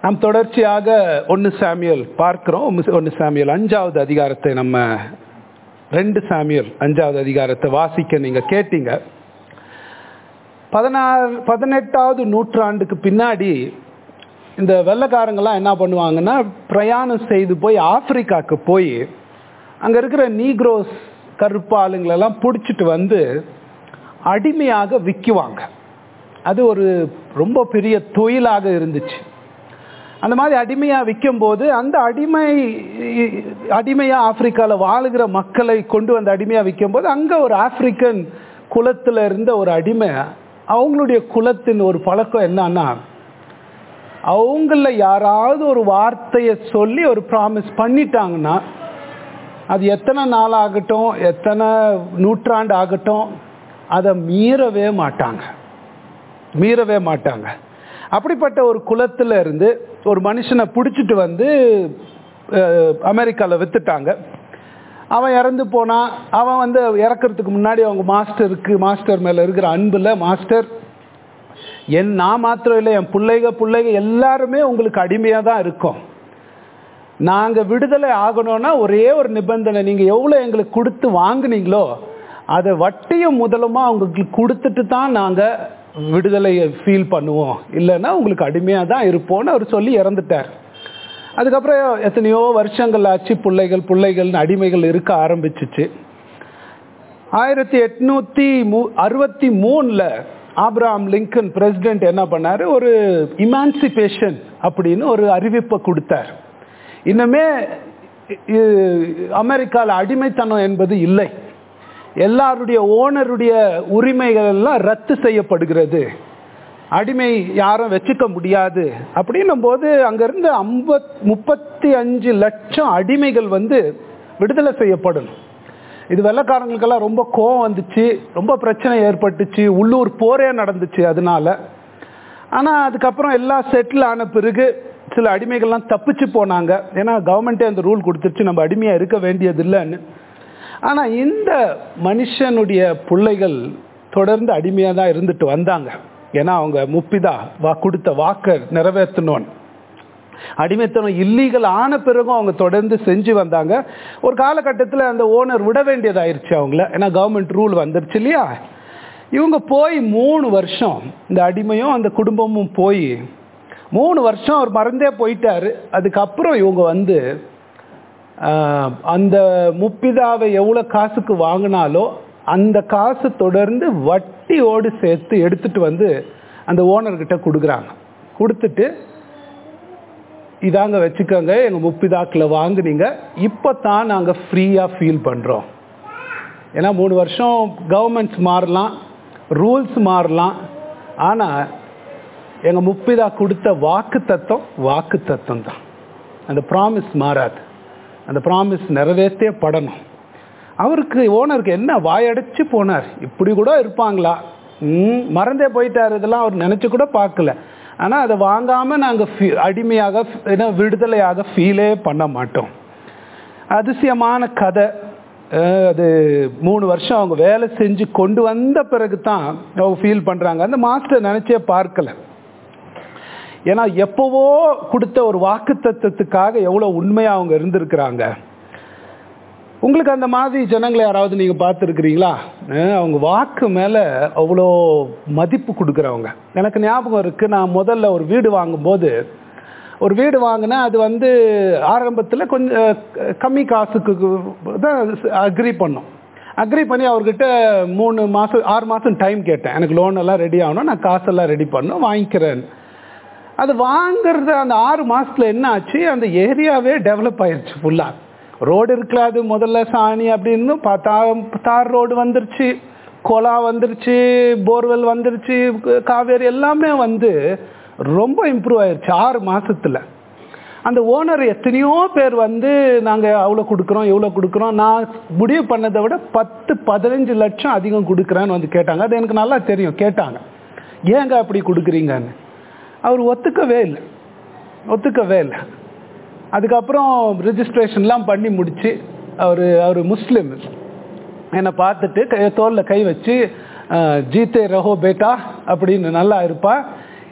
நாம் தொடர்ச்சியாக ஒன்று சாமியல் பார்க்கிறோம் ஒன்று சாமியல் அஞ்சாவது அதிகாரத்தை நம்ம ரெண்டு சாமியல் அஞ்சாவது அதிகாரத்தை வாசிக்க நீங்க கேட்டீங்க பதினாறு பதினெட்டாவது நூற்றாண்டுக்கு பின்னாடி இந்த வெள்ளைக்காரங்கெல்லாம் என்ன பண்ணுவாங்கன்னா பிரயாணம் செய்து போய் ஆப்பிரிக்காவுக்கு போய் அங்கே இருக்கிற நீக்ரோஸ் கருப்பாளுங்களெல்லாம் பிடிச்சிட்டு வந்து அடிமையாக விற்குவாங்க அது ஒரு ரொம்ப பெரிய தொழிலாக இருந்துச்சு அந்த மாதிரி அடிமையாக விற்கும்போது அந்த அடிமை அடிமையாக ஆப்பிரிக்காவில் வாழுகிற மக்களை கொண்டு வந்து அடிமையாக விற்கும்போது அங்கே ஒரு ஆப்பிரிக்கன் குலத்தில் இருந்த ஒரு அடிமை அவங்களுடைய குலத்தின் ஒரு பழக்கம் என்னன்னா அவங்கள யாராவது ஒரு வார்த்தையை சொல்லி ஒரு ப்ராமிஸ் பண்ணிட்டாங்கன்னா அது எத்தனை நாள் ஆகட்டும் எத்தனை நூற்றாண்டு ஆகட்டும் அதை மீறவே மாட்டாங்க மீறவே மாட்டாங்க அப்படிப்பட்ட ஒரு குலத்தில் இருந்து ஒரு மனுஷனை பிடிச்சிட்டு வந்து அமெரிக்காவில் வித்துட்டாங்க அவன் இறந்து போனான் அவன் வந்து இறக்கிறதுக்கு முன்னாடி அவங்க மாஸ்டருக்கு மாஸ்டர் மேலே இருக்கிற அன்பில் மாஸ்டர் என் நான் மாத்திரம் இல்லை என் பிள்ளைக பிள்ளைக எல்லாருமே உங்களுக்கு அடிமையாக தான் இருக்கோம் நாங்கள் விடுதலை ஆகணும்னா ஒரே ஒரு நிபந்தனை நீங்கள் எவ்வளோ எங்களுக்கு கொடுத்து வாங்குனீங்களோ அதை வட்டியும் முதலுமா அவங்களுக்கு கொடுத்துட்டு தான் நாங்கள் விடுதலையை ஃபீல் பண்ணுவோம் இல்லைன்னா உங்களுக்கு அடிமையாக தான் இருப்போம்னு அவர் சொல்லி இறந்துட்டார் அதுக்கப்புறம் எத்தனையோ வருஷங்கள் ஆச்சு பிள்ளைகள் பிள்ளைகள் அடிமைகள் இருக்க ஆரம்பிச்சிச்சு ஆயிரத்தி எட்நூத்தி மூ அறுபத்தி மூணில் ஆப்ராம் லிங்கன் பிரசிடென்ட் என்ன பண்ணார் ஒரு இமான்சிபேஷன் அப்படின்னு ஒரு அறிவிப்பை கொடுத்தார் இன்னுமே அமெரிக்காவில் அடிமைத்தனம் என்பது இல்லை எல்லாருடைய ஓனருடைய உரிமைகள் எல்லாம் ரத்து செய்யப்படுகிறது அடிமை யாரும் வச்சுக்க முடியாது அப்படின்னும் போது அங்கிருந்து ஐம்பத் முப்பத்தி அஞ்சு லட்சம் அடிமைகள் வந்து விடுதலை செய்யப்படணும் இது வெள்ளக்காரங்களுக்கெல்லாம் ரொம்ப கோவம் வந்துச்சு ரொம்ப பிரச்சனை ஏற்பட்டுச்சு உள்ளூர் போரே நடந்துச்சு அதனால ஆனால் அதுக்கப்புறம் எல்லாம் செட்டில் ஆன பிறகு சில அடிமைகள்லாம் தப்பிச்சு போனாங்க ஏன்னா கவர்மெண்ட்டே அந்த ரூல் கொடுத்துருச்சு நம்ம அடிமையாக இருக்க வேண்டியது இல்லைன்னு ஆனால் இந்த மனுஷனுடைய பிள்ளைகள் தொடர்ந்து அடிமையாக தான் இருந்துட்டு வந்தாங்க ஏன்னா அவங்க முப்பிதா வா கொடுத்த வாக்கை நிறைவேற்றணும்னு அடிமைத்தனம் இல்லீகல் ஆன பிறகும் அவங்க தொடர்ந்து செஞ்சு வந்தாங்க ஒரு காலகட்டத்தில் அந்த ஓனர் விட வேண்டியதாயிருச்சு அவங்கள ஏன்னா கவர்மெண்ட் ரூல் வந்துருச்சு இல்லையா இவங்க போய் மூணு வருஷம் இந்த அடிமையும் அந்த குடும்பமும் போய் மூணு வருஷம் அவர் மறந்தே போயிட்டாரு அதுக்கப்புறம் இவங்க வந்து அந்த முப்பிதாவை எவ்வளோ காசுக்கு வாங்கினாலோ அந்த காசு தொடர்ந்து வட்டியோடு சேர்த்து எடுத்துட்டு வந்து அந்த ஓனர்கிட்ட கொடுக்குறாங்க கொடுத்துட்டு இதாங்க வச்சுக்கோங்க எங்கள் முப்பிதாக்கில் வாங்குனீங்க இப்போ தான் நாங்கள் ஃப்ரீயாக ஃபீல் பண்ணுறோம் ஏன்னா மூணு வருஷம் கவர்மெண்ட்ஸ் மாறலாம் ரூல்ஸ் மாறலாம் ஆனால் எங்கள் முப்பிதா கொடுத்த வாக்கு தத்துவம் வாக்கு தத்துவம் தான் அந்த ப்ராமிஸ் மாறாது அந்த ப்ராமிஸ் நிறைவேற்றே படணும் அவருக்கு ஓனருக்கு என்ன வாயடைச்சு போனார் இப்படி கூட இருப்பாங்களா மறந்தே போயிட்டார் இதெல்லாம் அவர் நினச்சி கூட பார்க்கல ஆனால் அதை வாங்காமல் நாங்கள் ஃபீ அடிமையாக ஏன்னா விடுதலையாக ஃபீலே பண்ண மாட்டோம் அதிசயமான கதை அது மூணு வருஷம் அவங்க வேலை செஞ்சு கொண்டு வந்த பிறகு தான் அவங்க ஃபீல் பண்ணுறாங்க அந்த மாஸ்டர் நினச்சே பார்க்கல ஏன்னா எப்போவோ கொடுத்த ஒரு வாக்கு தத்துவத்துக்காக எவ்வளோ உண்மையாக அவங்க இருந்திருக்கிறாங்க உங்களுக்கு அந்த மாதிரி ஜனங்களை யாராவது நீங்கள் பார்த்துருக்குறீங்களா அவங்க வாக்கு மேலே அவ்வளோ மதிப்பு கொடுக்குறவங்க எனக்கு ஞாபகம் இருக்குது நான் முதல்ல ஒரு வீடு வாங்கும்போது ஒரு வீடு வாங்கினேன் அது வந்து ஆரம்பத்தில் கொஞ்சம் கம்மி காசுக்கு தான் அக்ரி பண்ணோம் அக்ரி பண்ணி அவர்கிட்ட மூணு மாதம் ஆறு மாதம் டைம் கேட்டேன் எனக்கு லோன் எல்லாம் ரெடி ஆகணும் நான் காசெல்லாம் ரெடி பண்ணணும் வாங்கிக்கிறேன் அது வாங்குறது அந்த ஆறு மாதத்தில் என்ன ஆச்சு அந்த ஏரியாவே டெவலப் ஆயிடுச்சு ஃபுல்லாக ரோடு இருக்காது முதல்ல சாணி அப்படின்னு பார்த்தா தார் ரோடு வந்துருச்சு கொலா வந்துருச்சு போர்வெல் வந்துருச்சு காவேரி எல்லாமே வந்து ரொம்ப இம்ப்ரூவ் ஆயிடுச்சு ஆறு மாசத்துல அந்த ஓனர் எத்தனையோ பேர் வந்து நாங்கள் அவ்வளோ கொடுக்குறோம் எவ்வளோ கொடுக்குறோம் நான் முடிவு பண்ணதை விட பத்து பதினஞ்சு லட்சம் அதிகம் கொடுக்குறேன்னு வந்து கேட்டாங்க அது எனக்கு நல்லா தெரியும் கேட்டாங்க ஏங்க அப்படி கொடுக்குறீங்கன்னு அவர் ஒத்துக்கவே இல்லை ஒத்துக்கவே இல்லை அதுக்கப்புறம் ரிஜிஸ்ட்ரேஷன்லாம் பண்ணி முடிச்சு அவர் அவர் முஸ்லீம் என்னை பார்த்துட்டு கை தோளில் கை வச்சு ஜீத்தே ரஹோ பேட்டா அப்படின்னு நல்லா இருப்பா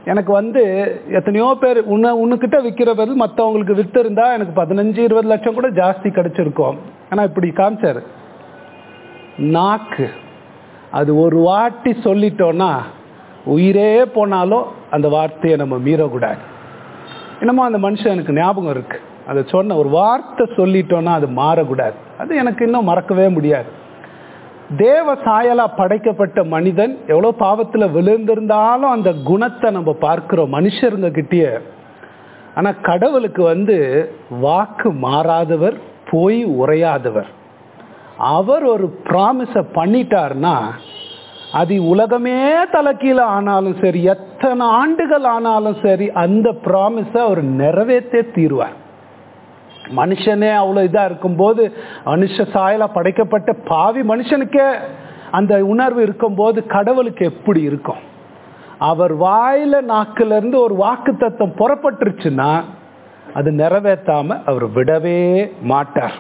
எனக்கு வந்து எத்தனையோ பேர் உன்னை உன்னுக்கிட்ட விற்கிற பதில் மற்றவங்களுக்கு வித்திருந்தா எனக்கு பதினஞ்சு இருபது லட்சம் கூட ஜாஸ்தி கிடைச்சிருக்கும் ஆனால் இப்படி காமிச்சாரு நாக்கு அது ஒரு வாட்டி சொல்லிட்டோன்னா உயிரே போனாலும் அந்த வார்த்தையை நம்ம மீறக்கூடாது என்னமோ அந்த மனுஷன் எனக்கு ஞாபகம் இருக்கு அதை சொன்ன ஒரு வார்த்தை சொல்லிட்டோன்னா அது மாறக்கூடாது அது எனக்கு இன்னும் மறக்கவே முடியாது தேவ சாயலா படைக்கப்பட்ட மனிதன் எவ்வளோ பாவத்தில் விழுந்திருந்தாலும் அந்த குணத்தை நம்ம பார்க்கிறோம் மனுஷருங்க கிட்டேயே ஆனால் கடவுளுக்கு வந்து வாக்கு மாறாதவர் போய் உரையாதவர் அவர் ஒரு ப்ராமிஸை பண்ணிட்டார்னா அது உலகமே தலைக்கீழ ஆனாலும் சரி எத்தனை ஆண்டுகள் ஆனாலும் சரி அந்த ப்ராமிஸை அவர் நிறைவேற்றே தீர்வார் மனுஷனே அவ்வளோ இதாக இருக்கும்போது மனுஷ சாயலா படைக்கப்பட்ட பாவி மனுஷனுக்கே அந்த உணர்வு இருக்கும்போது கடவுளுக்கு எப்படி இருக்கும் அவர் வாயில நாக்குல இருந்து ஒரு வாக்கு தத்துவம் புறப்பட்டுருச்சுன்னா அது நிறைவேற்றாம அவர் விடவே மாட்டார்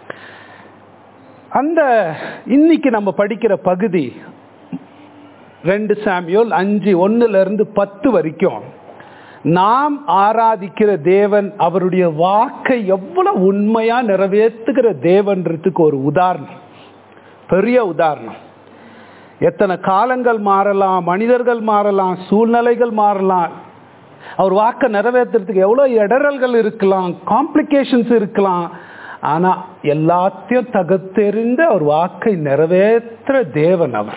அந்த இன்னைக்கு நம்ம படிக்கிற பகுதி ரெண்டு சாமியோல் அஞ்சு ஒன்னுல இருந்து பத்து வரைக்கும் நாம் ஆராதிக்கிற தேவன் அவருடைய வாக்கை எவ்வளவு உண்மையா நிறைவேற்றுகிற தேவன்றதுக்கு ஒரு உதாரணம் பெரிய உதாரணம் எத்தனை காலங்கள் மாறலாம் மனிதர்கள் மாறலாம் சூழ்நிலைகள் மாறலாம் அவர் வாக்கை நிறைவேற்றுறதுக்கு எவ்வளோ இடரல்கள் இருக்கலாம் காம்ப்ளிகேஷன்ஸ் இருக்கலாம் ஆனால் எல்லாத்தையும் தகத்தெறிந்து அவர் வாக்கை நிறைவேற்ற தேவன் அவர்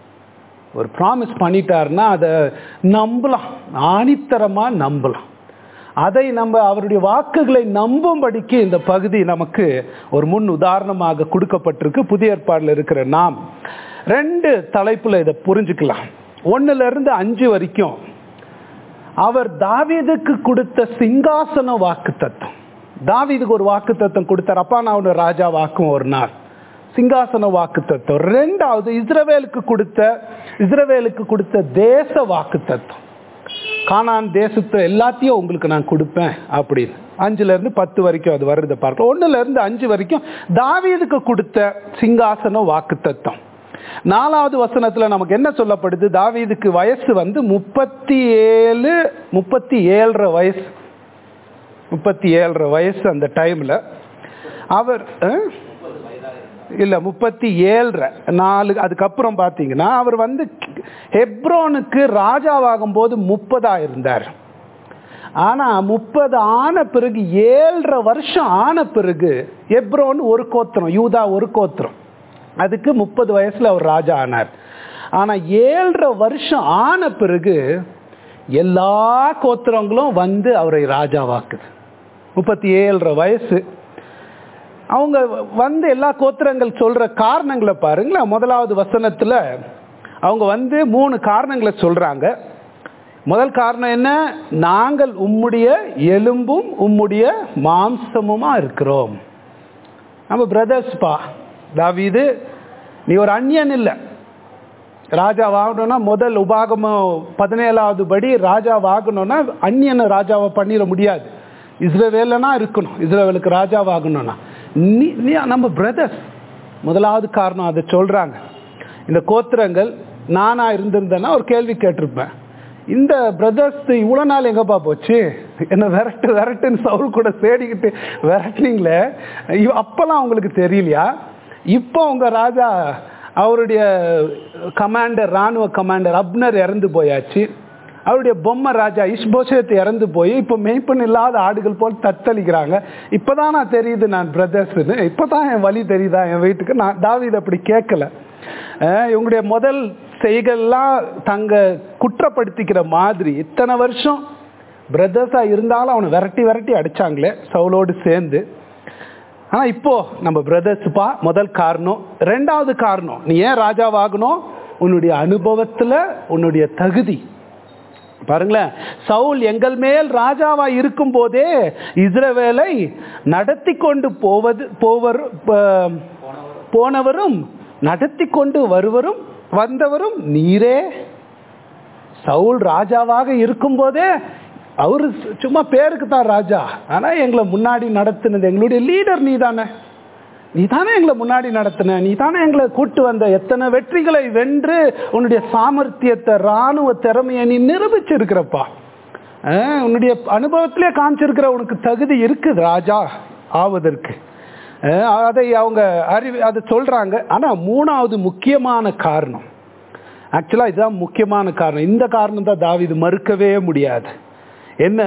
ஒரு ப்ராமிஸ் பண்ணிட்டாருன்னா அதை நம்பலாம் ஆணித்தரமாக நம்பலாம் அதை நம்ம அவருடைய வாக்குகளை நம்பும்படிக்கு இந்த பகுதி நமக்கு ஒரு முன் உதாரணமாக கொடுக்கப்பட்டிருக்கு புதிய ஏற்பாடில் இருக்கிற நாம் ரெண்டு தலைப்புல இதை புரிஞ்சுக்கலாம் ஒன்னுல இருந்து அஞ்சு வரைக்கும் அவர் தாவீதுக்கு கொடுத்த சிங்காசன வாக்கு தத்துவம் தாவீதுக்கு ஒரு வாக்கு தத்துவம் கொடுத்தார் அப்பா நான் உன்னை ராஜா வாக்கும் ஒரு நாள் சிங்காசன வாக்கு தத்துவம் ரெண்டாவது இஸ்ரவேலுக்கு கொடுத்த இஸ்ரவேலுக்கு கொடுத்த தேச வாக்கு தத்துவம் கானான் தேசத்தை எல்லாத்தையும் உங்களுக்கு நான் கொடுப்பேன் அப்படின்னு அஞ்சுல இருந்து பத்து வரைக்கும் அது வருது பார்க்கலாம் ஒண்ணுல இருந்து அஞ்சு வரைக்கும் தாவீதுக்கு கொடுத்த சிங்காசன வாக்கு தத்துவம் நாலாவது வசனத்துல நமக்கு என்ன சொல்லப்படுது தாவீதுக்கு வயசு வந்து முப்பத்தி ஏழு முப்பத்தி ஏழரை வயசு முப்பத்தி ஏழரை வயசு அந்த டைம்ல அவர் அஹ், இல்ல முப்பத்தி ஏழரை நாலு அதுக்கப்புறம் பாத்தீங்கன்னா அவர் வந்து ஹெப்ரோனுக்கு ராஜாவாகும் போது முப்பதா இருந்தார் ஆனா முப்பது ஆன பிறகு ஏழரை வருஷம் ஆன பிறகு எப்ரோன் ஒரு கோத்திரம் யூதா ஒரு கோத்திரம் அதுக்கு முப்பது வயசுல அவர் ராஜா ஆனார் ஆனா ஏழரை வருஷம் ஆன பிறகு எல்லா கோத்திரங்களும் வந்து அவரை ராஜாவாக்குது முப்பத்தி ஏழரை வயசு அவங்க வந்து எல்லா கோத்திரங்கள் சொல்ற காரணங்களை பாருங்களேன் முதலாவது வசனத்துல அவங்க வந்து மூணு காரணங்களை சொல்றாங்க முதல் காரணம் என்ன நாங்கள் உம்முடைய எலும்பும் உம்முடைய மாம்சமுமா இருக்கிறோம் நம்ம பிரதர்ஸ் பா தாவீது நீ ஒரு அந்நியன் இல்லை ராஜா வாங்கணும்னா முதல் உபாகமம் பதினேழாவது படி ராஜா வாங்கணும்னா அந்நியனை ராஜாவை பண்ணிட முடியாது இஸ்ரேவேலனா இருக்கணும் இஸ்ரேவேலுக்கு ராஜாவாகணும்னா நீ நீ நம்ம பிரதர்ஸ் முதலாவது காரணம் அதை சொல்றாங்க இந்த கோத்திரங்கள் நானா இருந்திருந்தேன்னா ஒரு கேள்வி கேட்டிருப்பேன் இந்த பிரதர்ஸ் இவ்வளோ நாள் எங்கப்பா போச்சு என்ன விரட்டு விரட்டுன்னு சவுல் கூட தேடிக்கிட்டு விரட்டினீங்களே இவ- அப்பெல்லாம் உங்களுக்கு தெரியலையா இப்போ உங்க ராஜா அவருடைய கமாண்டர் ராணுவ கமாண்டர் அப்னர் இறந்து போயாச்சு அவருடைய பொம்மை ராஜா இஷ்போஷத் இறந்து போய் இப்போ மெய்ப்பன் இல்லாத ஆடுகள் போல் தத்தளிக்கிறாங்க இப்போதான் நான் தெரியுது நான் பிரதர்ஸ்னு இப்போதான் என் வழி தெரியுதா என் வீட்டுக்கு நான் தாவீது அப்படி கேட்கல அஹ் இவங்களுடைய முதல் செய்கள்லாம் தங்க குற்றப்படுத்திக்கிற மாதிரி இத்தனை வருஷம் பிரதர்ஸா இருந்தாலும் அவனை விரட்டி விரட்டி அடிச்சாங்களே சவுலோடு சேர்ந்து ஆனா இப்போ நம்ம பிரதர்ஸ்ப்பா முதல் காரணம் ரெண்டாவது காரணம் நீ ஏன் ராஜாவாகணும் உன்னுடைய அனுபவத்துல உன்னுடைய தகுதி பாருங்களேன் சவுல் எங்கள் மேல் ராஜாவா இருக்கும் போதே இஸ்ரவேலை நடத்தி கொண்டு போவது போவர் ப- போனவரும் நடத்தி கொண்டு வருவரும் வந்தவரும் நீரே சவுல் ராஜாவாக இருக்கும்போதே அவரு சும்மா பேருக்கு தான் ராஜா ஆனா எங்களை முன்னாடி நடத்துனது எங்களுடைய லீடர் நீ தானே நீ தானே எங்களை முன்னாடி நடத்தின நீ தானே எங்களை கூட்டு வந்த எத்தனை வெற்றிகளை வென்று உன்னுடைய சாமர்த்தியத்தை ராணுவ திறமையை நீ நிரூபிச்சிருக்கிறப்பா அஹ், உன்னுடைய அனுபவத்திலே காமிச்சிருக்கிற உனக்கு தகுதி இருக்குது ராஜா ஆவதற்கு அஹ், அதை அவங்க அறிவி அதை சொல்றாங்க ஆனா மூணாவது முக்கியமான காரணம் ஆக்சுவலாக இதுதான் முக்கியமான காரணம் இந்த காரணம் தான் தாவீது மறுக்கவே முடியாது என்ன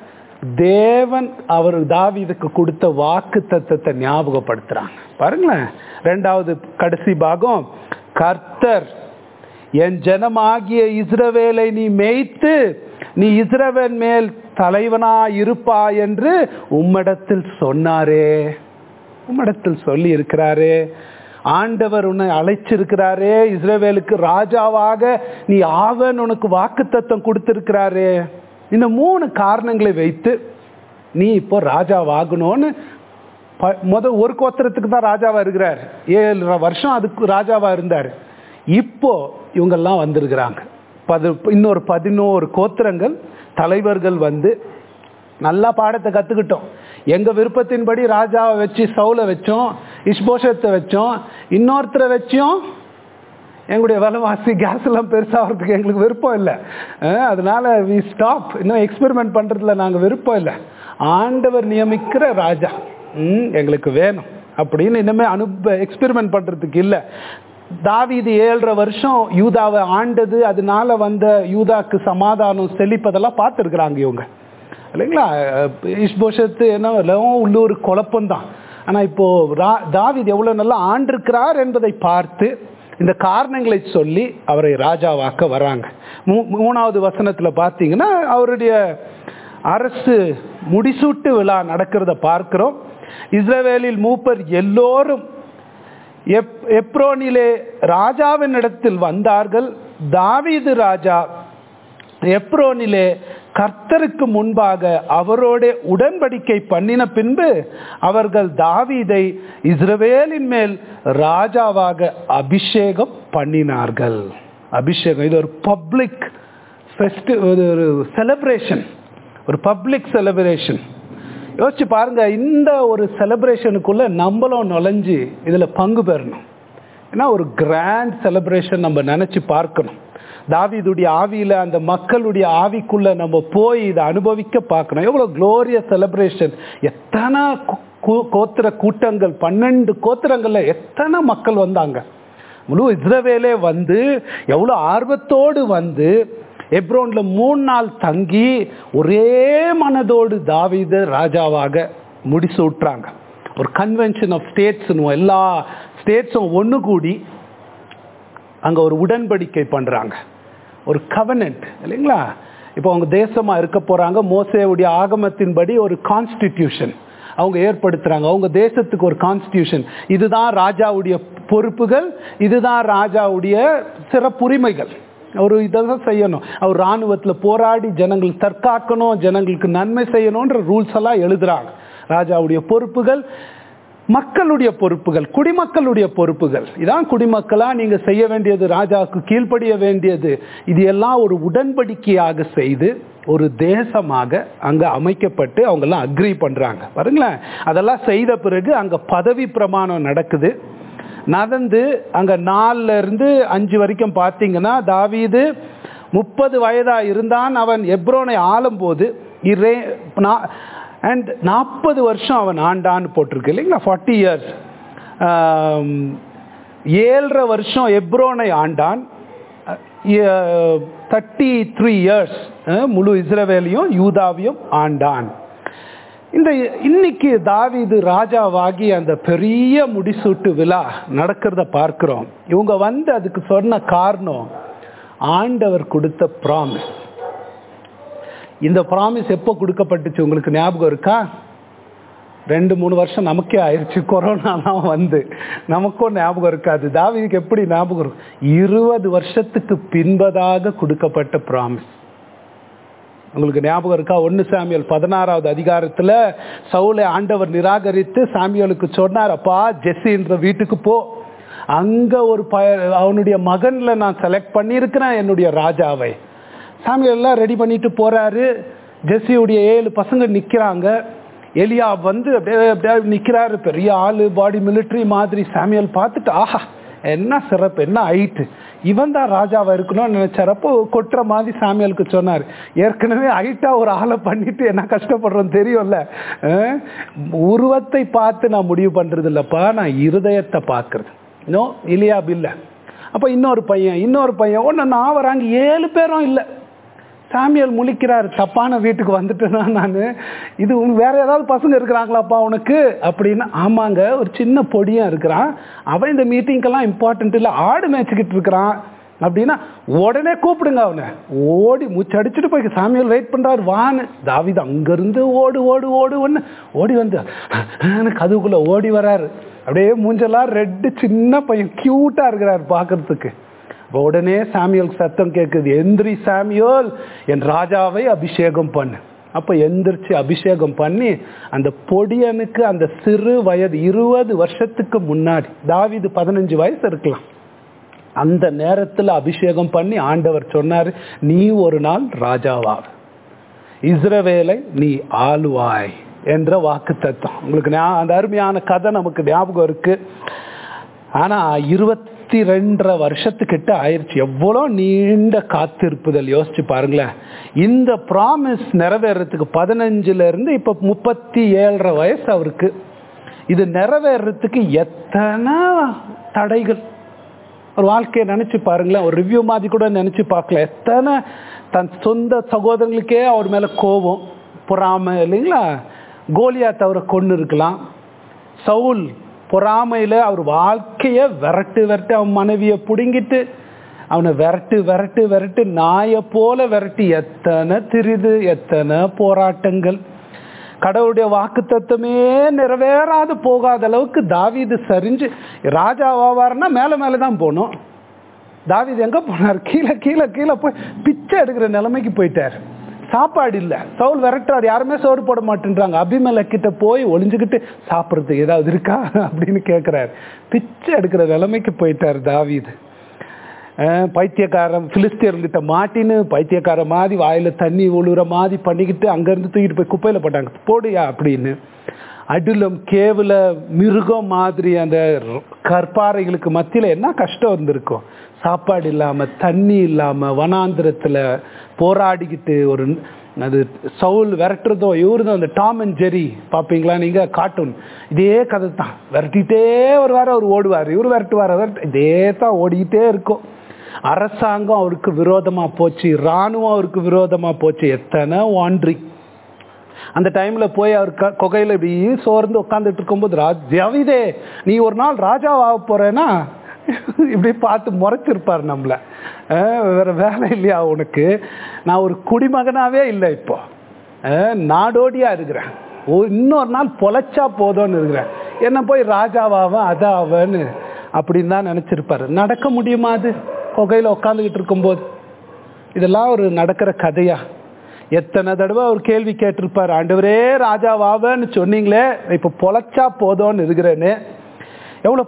தேவன் அவர் தாவீதுக்கு கொடுத்த வாக்கு தத்தத்தை ஞாபகப்படுத்துறாங்க பாருங்களேன் ரெண்டாவது கடைசி பாகம் கர்த்தர் என் ஜனமாகிய இஸ்ரவேலை நீ மேய்த்து நீ இஸ்ரவேல் மேல் தலைவனா இருப்பா என்று உம்மிடத்தில் சொன்னாரே உம்மிடத்தில் சொல்லி இருக்கிறாரே ஆண்டவர் உன்னை அழைச்சிருக்கிறாரே இஸ்ரவேலுக்கு ராஜாவாக நீ ஆவன் உனக்கு வாக்குத்தத்தம் கொடுத்திருக்கிறாரே இந்த மூணு காரணங்களை வைத்து நீ இப்போ ராஜாவாகணும்னு ப- முத ஒரு கோத்திரத்துக்கு தான் ராஜாவா இருக்கிறார் ஏழு வருஷம் அதுக்கு ராஜாவா இருந்தார் இப்போ இவங்கெல்லாம் வந்திருக்கிறாங்க பது இன்னொரு பதினோரு கோத்திரங்கள் தலைவர்கள் வந்து நல்லா பாடத்தை கத்துக்கிட்டோம் எங்க விருப்பத்தின்படி ராஜாவை வச்சு சவுலை வச்சோம் இஷ்போஷத்தை வச்சோம் இன்னொருத்தரை வச்சோம் எங்களுடைய விலைவாசி கேஸ் எல்லாம் பெருசாகிறதுக்கு எங்களுக்கு விருப்பம் இல்லை அஹ் அதனால வி ஸ்டாப் இன்னும் எக்ஸ்பெரிமெண்ட் பண்றதுல நாங்க விருப்பம் இல்லை ஆண்டவர் நியமிக்கிற ராஜா ம், எங்களுக்கு வேணும் அப்படின்னு இனிமே அனுப எக்ஸ்பெரிமெண்ட் பண்றதுக்கு இல்லை தாவீது ஏழரை வருஷம் யூதாவை ஆண்டது அதனால வந்த யூதாக்கு சமாதானம் செழிப்பதெல்லாம் பார்த்துருக்குறாங்க இவங்க இல்லைங்களா இஷ்போஷத்து என்ன எல்லாம் உள்ளூர் குழப்பம்தான் ஆனா இப்போ ரா- தாவீது எவ்வளவு நல்லா ஆண்டிருக்கிறார் என்பதை பார்த்து இந்த காரணங்களை சொல்லி அவரை ராஜாவாக்க வராங்க மூ- மூணாவது வசனத்துல பார்த்தீங்கன்னா அவருடைய அரசு முடிசூட்டு விழா நடக்கிறத பார்க்கிறோம் இஸ்ரவேலில் மூப்பர் எல்லோரும் எப்- எப்ரோனிலே ராஜாவின் இடத்தில் வந்தார்கள் தாவீது ராஜா எப்ரோனிலே கர்த்தருக்கு முன்பாக அவரோட உடன்படிக்கை பண்ணின பின்பு அவர்கள் தாவீதை இஸ்ரவேலின் மேல் ராஜாவாக அபிஷேகம் பண்ணினார்கள் அபிஷேகம் இது ஒரு பப்ளிக் ஃபெஸ்டி ஒரு செலிப்ரேஷன் ஒரு பப்ளிக் செலிப்ரேஷன் யோசிச்சு பாருங்க இந்த ஒரு செலிப்ரேஷனுக்குள்ள நம்மளும் நுழைஞ்சு இதுல பங்கு பெறணும் ஏன்னா ஒரு கிராண்ட் செலிப்ரேஷன் நம்ம நினைச்சு பார்க்கணும் தாவீதுடைய ஆவியில அந்த மக்களுடைய ஆவிக்குள்ள நம்ம போய் இதை அனுபவிக்க பார்க்கணும் எவ்வளவு க்ளோரியஸ் செலிப்ரேஷன் எத்தனை கு- கு- கோத்திர கூட்டங்கள் பன்னெண்டு கோத்திரங்கள்ல எத்தனை மக்கள் வந்தாங்க முழு இஸ்ரவேலே வந்து எவ்வளவு ஆர்வத்தோடு வந்து எப்ரோன்ல மூணு நாள் தங்கி ஒரே மனதோடு தாவீத ராஜாவாக முடிசூட்டுறாங்க ஒரு கன்வென்ஷன் ஆஃப் ஸ்டேட்ஸ் எல்லா ஸ்டேட்ஸும் ஒன்று கூடி அங்க ஒரு உடன்படிக்கை பண்றாங்க ஒரு கவனன்ட் இல்லைங்களா இப்போ அவங்க தேசமா இருக்க போறாங்க மோசேவுடைய ஆகமத்தின்படி ஒரு கான்ஸ்டிடியூஷன் அவங்க ஏற்படுத்துறாங்க அவங்க தேசத்துக்கு ஒரு கான்ஸ்டிடியூஷன் இதுதான் ராஜாவுடைய பொறுப்புகள் இதுதான் ராஜாவுடைய சிறப்புரிமைகள் அவர் இதெல்லாம் செய்யணும் அவர் ராணுவத்தில் போராடி ஜனங்கள் தற்காக்கணும் ஜனங்களுக்கு நன்மை செய்யணுன்ற ரூல்ஸ் எல்லாம் எழுதுறாங்க ராஜாவுடைய பொறுப்புகள் மக்களுடைய பொறுப்புகள் குடிமக்களுடைய பொறுப்புகள் இதான் குடிமக்களா நீங்க செய்ய வேண்டியது ராஜாவுக்கு கீழ்ப்படிய வேண்டியது இது எல்லாம் ஒரு உடன்படிக்கையாக செய்து ஒரு தேசமாக அங்க அமைக்கப்பட்டு அவங்க எல்லாம் அக்ரி பண்றாங்க பாருங்களேன் அதெல்லாம் செய்த பிறகு அங்க பதவி பிரமாணம் நடக்குது நடந்து அங்க நாலுல இருந்து அஞ்சு வரைக்கும் பார்த்தீங்கன்னா தாவீது முப்பது வயதா இருந்தான் அவன் எப்ரோனை ஆளும்போது இரே அண்ட் நாற்பது வருஷம் அவன் ஆண்டான்னு போட்டிருக்கு இல்லைங்களா ஃபார்ட்டி இயர்ஸ் ஏழரை வருஷம் எப்ரோனை ஆண்டான் தேர்ட்டி த்ரீ இயர்ஸ் முழு இஸ்ரவேலையும் யூதாவையும் ஆண்டான் இந்த இன்னைக்கு தாவீது ராஜாவாகி அந்த பெரிய முடிசூட்டு விழா நடக்கிறத பார்க்கிறோம் இவங்க வந்து அதுக்கு சொன்ன காரணம் ஆண்டவர் கொடுத்த ப்ராமிஸ் இந்த ப்ராமிஸ் எப்போ கொடுக்கப்பட்டுச்சு உங்களுக்கு ஞாபகம் இருக்கா ரெண்டு மூணு வருஷம் நமக்கே ஆயிடுச்சு கொரோனாலாம் வந்து நமக்கும் ஞாபகம் இருக்காது தாவீதுக்கு எப்படி ஞாபகம் இருக்கும் இருபது வருஷத்துக்கு பின்பதாக கொடுக்கப்பட்ட ப்ராமிஸ் உங்களுக்கு ஞாபகம் இருக்கா ஒன்னு சாமியல் பதினாறாவது அதிகாரத்துல சவுலை ஆண்டவர் நிராகரித்து சாமியலுக்கு சொன்னார் அப்பா ஜெஸ்ஸின்ற வீட்டுக்கு போ அங்க ஒரு ப அவனுடைய மகன்ல நான் செலக்ட் பண்ணியிருக்கிறேன் என்னுடைய ராஜாவை சாமியல் எல்லாம் ரெடி பண்ணிட்டு போறாரு ஜெஸ்ஸியுடைய ஏழு பசங்க நிக்கிறாங்க எலியா வந்து அப்படியே அப்படியே நிக்கிறாரு பெரிய ஆளு பாடி மிலிட்ரி மாதிரி சாமியல் பார்த்துட்டு ஆஹா என்ன சிறப்பு என்ன ஹைட்டு இவன் தான் ராஜாவா இருக்கணும்னு நினைச்சாரப்போ கொட்டுற மாதிரி சாமியலுக்கு சொன்னார் ஏற்கனவே ஹைட்டா ஒரு ஆளை பண்ணிட்டு என்ன கஷ்டப்படுறோம் தெரியும்ல அஹ், உருவத்தை பார்த்து நான் முடிவு பண்றது இல்லப்பா நான் இருதயத்தை பார்க்கறது நோ இல்லையா இல்ல அப்ப இன்னொரு பையன் இன்னொரு பையன் ஒன்று நான் வராங்க ஏழு பேரும் இல்லை சாமியல் முழிக்கிறார் தப்பான வீட்டுக்கு வந்துட்டேனா நான் இது உனக்கு வேற ஏதாவது பசங்க இருக்கிறாங்களாப்பா உனக்கு அப்படின்னு ஆமாங்க ஒரு சின்ன பொடியும் இருக்கிறான் அவன் இந்த மீட்டிங்கெல்லாம் இம்பார்ட்டன்ட் இல்லை ஆடு மேய்ச்சிக்கிட்டு இருக்கிறான் அப்படின்னா உடனே கூப்பிடுங்க அவனை ஓடி மூச்சடிச்சுட்டு போய் சாமியல் வெயிட் பண்றாரு வான்னு தாவிது அங்கிருந்து ஓடு ஓடு ஓடு ஒன்று ஓடி வந்து கதுவுக்குள்ள ஓடி வராரு அப்படியே மூஞ்செல்லாம் ரெட்டு சின்ன பையன் கியூட்டா இருக்கிறார் பார்க்கறதுக்கு அப்ப உடனே சாமியல் சத்தம் கேட்குது எந்திரி சாமியோல் என் ராஜாவை அபிஷேகம் பண்ணு அப்ப எந்திரிச்சு அபிஷேகம் பண்ணி அந்த பொடியனுக்கு அந்த சிறு வயது இருபது வருஷத்துக்கு முன்னாடி தாவிது பதினஞ்சு வயசு இருக்கலாம் அந்த நேரத்துல அபிஷேகம் பண்ணி ஆண்டவர் சொன்னாரு நீ ஒரு நாள் ராஜாவா இஸ்ரவேலை நீ ஆளுவாய் என்ற வாக்கு தத்துவம் உங்களுக்கு ஞா- அந்த அருமையான கதை நமக்கு ஞாபகம் இருக்கு ஆனா இருபத்தி ரெண்டரை வருஷத்துக்கிட்ட ஆயிருச்சு எவ்வளோ நீண்ட காத்திருப்புதல் யோசிச்சு பாருங்களேன் இந்த ப்ராமிஸ் நிறைவேறதுக்கு பதினஞ்சுல இருந்து இப்ப முப்பத்தி ஏழரை வயசு அவருக்கு இது நிறைவேறதுக்கு எத்தனை தடைகள் ஒரு வாழ்க்கையை நினைச்சு பாருங்களேன் ஒரு ரிவ்யூ மாதிரி கூட நினைச்சு பார்க்கல எத்தனை தன் சொந்த சகோதரங்களுக்கே அவர் மேல கோபம் பொறாமை இல்லைங்களா கோலியாத் அவரை கொண்டு இருக்கலாம் சவுல் பொறாமையில அவர் வாழ்க்கைய விரட்டு விரட்டு அவன் மனைவியை புடுங்கிட்டு அவனை விரட்டு விரட்டு விரட்டு நாயை போல விரட்டி எத்தனை திரிது எத்தனை போராட்டங்கள் கடவுளுடைய வாக்கு தத்துவமே நிறைவேறாது போகாத அளவுக்கு தாவீது சரிஞ்சு ராஜாவாவாருன்னா மேல மேல தான் போகணும் தாவீது எங்க போனார் கீழே கீழே கீழே போய் பிச்சை எடுக்கிற நிலைமைக்கு போயிட்டார் சாப்பாடு இல்ல சவுல் விரட்டுறாரு யாருமே சோறு போட மாட்டேன்றாங்க அபிமேல கிட்ட போய் ஒளிஞ்சுக்கிட்டு சாப்பிட்றதுக்கு ஏதாவது இருக்கா அப்படின்னு கேட்கிறாரு பிச்சை எடுக்கிற நிலைமைக்கு போயிட்டார் தாவீது அஹ் பைத்தியக்காரன் பிலிஸ்தியர்கிட்ட மாட்டின்னு பைத்தியக்கார மாதிரி வாயில தண்ணி உழுற மாதிரி பண்ணிக்கிட்டு அங்கிருந்து தூக்கிட்டு போய் குப்பையில போட்டாங்க போடுயா அப்படின்னு அடுலம் கேவல மிருகம் மாதிரி அந்த கற்பாறைகளுக்கு மத்தியில என்ன கஷ்டம் இருந்திருக்கும் சாப்பாடு இல்லாம தண்ணி இல்லாம வனாந்திரத்துல போராடிக்கிட்டு ஒரு அது சவுல் விரட்டுறதோ இவருதும் அந்த டாம் அண்ட் ஜெரி பாப்பீங்களா நீங்க கார்ட்டூன் இதே கதை தான் விரட்டிட்டே வருவார் அவர் ஓடுவார் இவர் விரட்டுவார் விரட்டு இதே தான் ஓடிக்கிட்டே இருக்கும் அரசாங்கம் அவருக்கு விரோதமா போச்சு ராணுவம் அவருக்கு விரோதமா போச்சு எத்தனை வாண்ட்ரி அந்த டைம்ல போய் அவர் க- குகையில இப்படி சோர்ந்து உட்காந்துட்டு இருக்கும்போது ராஜ் ஜவிதே நீ ஒரு நாள் ராஜாவாக போறேன்னா இப்படி பார்த்து முறைச்சிருப்பார் நம்மள அஹ் வேற வேலை இல்லையா உனக்கு நான் ஒரு குடிமகனாவே இல்லை இப்போ அஹ் நாடோடியா இருக்கிறேன் ஓ- இன்னொரு நாள் பொழைச்சா போதும்னு இருக்கிறேன் என்ன போய் ராஜாவாவன் அதாவன்னு அப்படின்னு தான் நினைச்சிருப்பாரு நடக்க முடியுமா அது குகையில உட்காந்துக்கிட்டு இருக்கும்போது இதெல்லாம் ஒரு நடக்கிற கதையா எத்தனை தடவை அவர் கேள்வி கேட்டிருப்பார் ஆண்டவரே ராஜாவாவன்னு சொன்னீங்களே இப்ப பொழைச்சா போதும்னு இருக்கிறேன்னு எவ்வளவு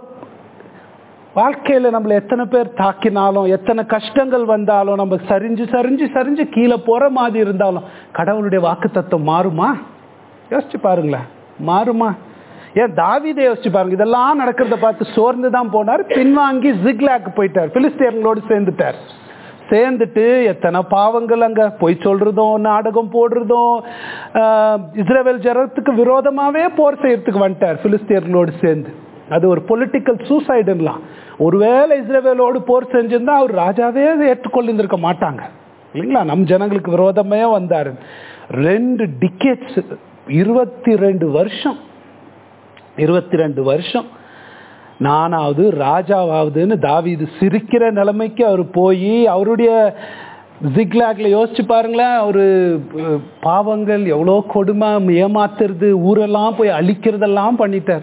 வாழ்க்கையில நம்மள எத்தனை பேர் தாக்கினாலும் எத்தனை கஷ்டங்கள் வந்தாலும் நம்ம சரிஞ்சு சரிஞ்சு சரிஞ்சு கீழே போற மாதிரி இருந்தாலும் கடவுளுடைய வாக்கு தத்துவம் மாறுமா யோசிச்சு பாருங்களேன் மாறுமா ஏன் தாவீதை யோசிச்சு பாருங்க இதெல்லாம் நடக்கிறத பார்த்து சோர்ந்து தான் போனார் பின்வாங்கி ஜிக்லாக் போயிட்டார் பிலிஸ்தீனங்களோடு சேர்ந்துட்டார் சேர்ந்துட்டு எத்தனை பாவங்கள் அங்க பொய் சொல்றதும் நாடகம் போடுறதும் ஆஹ், இஸ்ரவேல் ஜனத்துக்கு விரோதமாவே போர் செய்யறதுக்கு வந்துட்டார் பிலிஸ்தீனர்களோடு சேர்ந்து அது ஒரு பொலிட்டிக்கல் சூசைடுலாம் ஒருவேளை இஸ்ரவேலோடு போர் செஞ்சிருந்தா அவர் ராஜாவே ஏற்றுக்கொண்டிருக்க மாட்டாங்க இல்லைங்களா நம் ஜனங்களுக்கு விரோதமே வந்தாரு ரெண்டு டிக்கெட்ஸ் இருபத்தி ரெண்டு வருஷம் இருபத்தி ரெண்டு வருஷம் நானாவது ராஜாவாவதுன்னு தாவீது சிரிக்கிற நிலைமைக்கு அவர் போய் அவருடைய ஜிக்லாக்ல யோசிச்சு பாருங்களேன் அவரு அஹ், பாவங்கள் எவ்வளோ கொடுமை ஏமாத்துறது ஊரெல்லாம் போய் அழிக்கிறதெல்லாம் பண்ணிட்டார்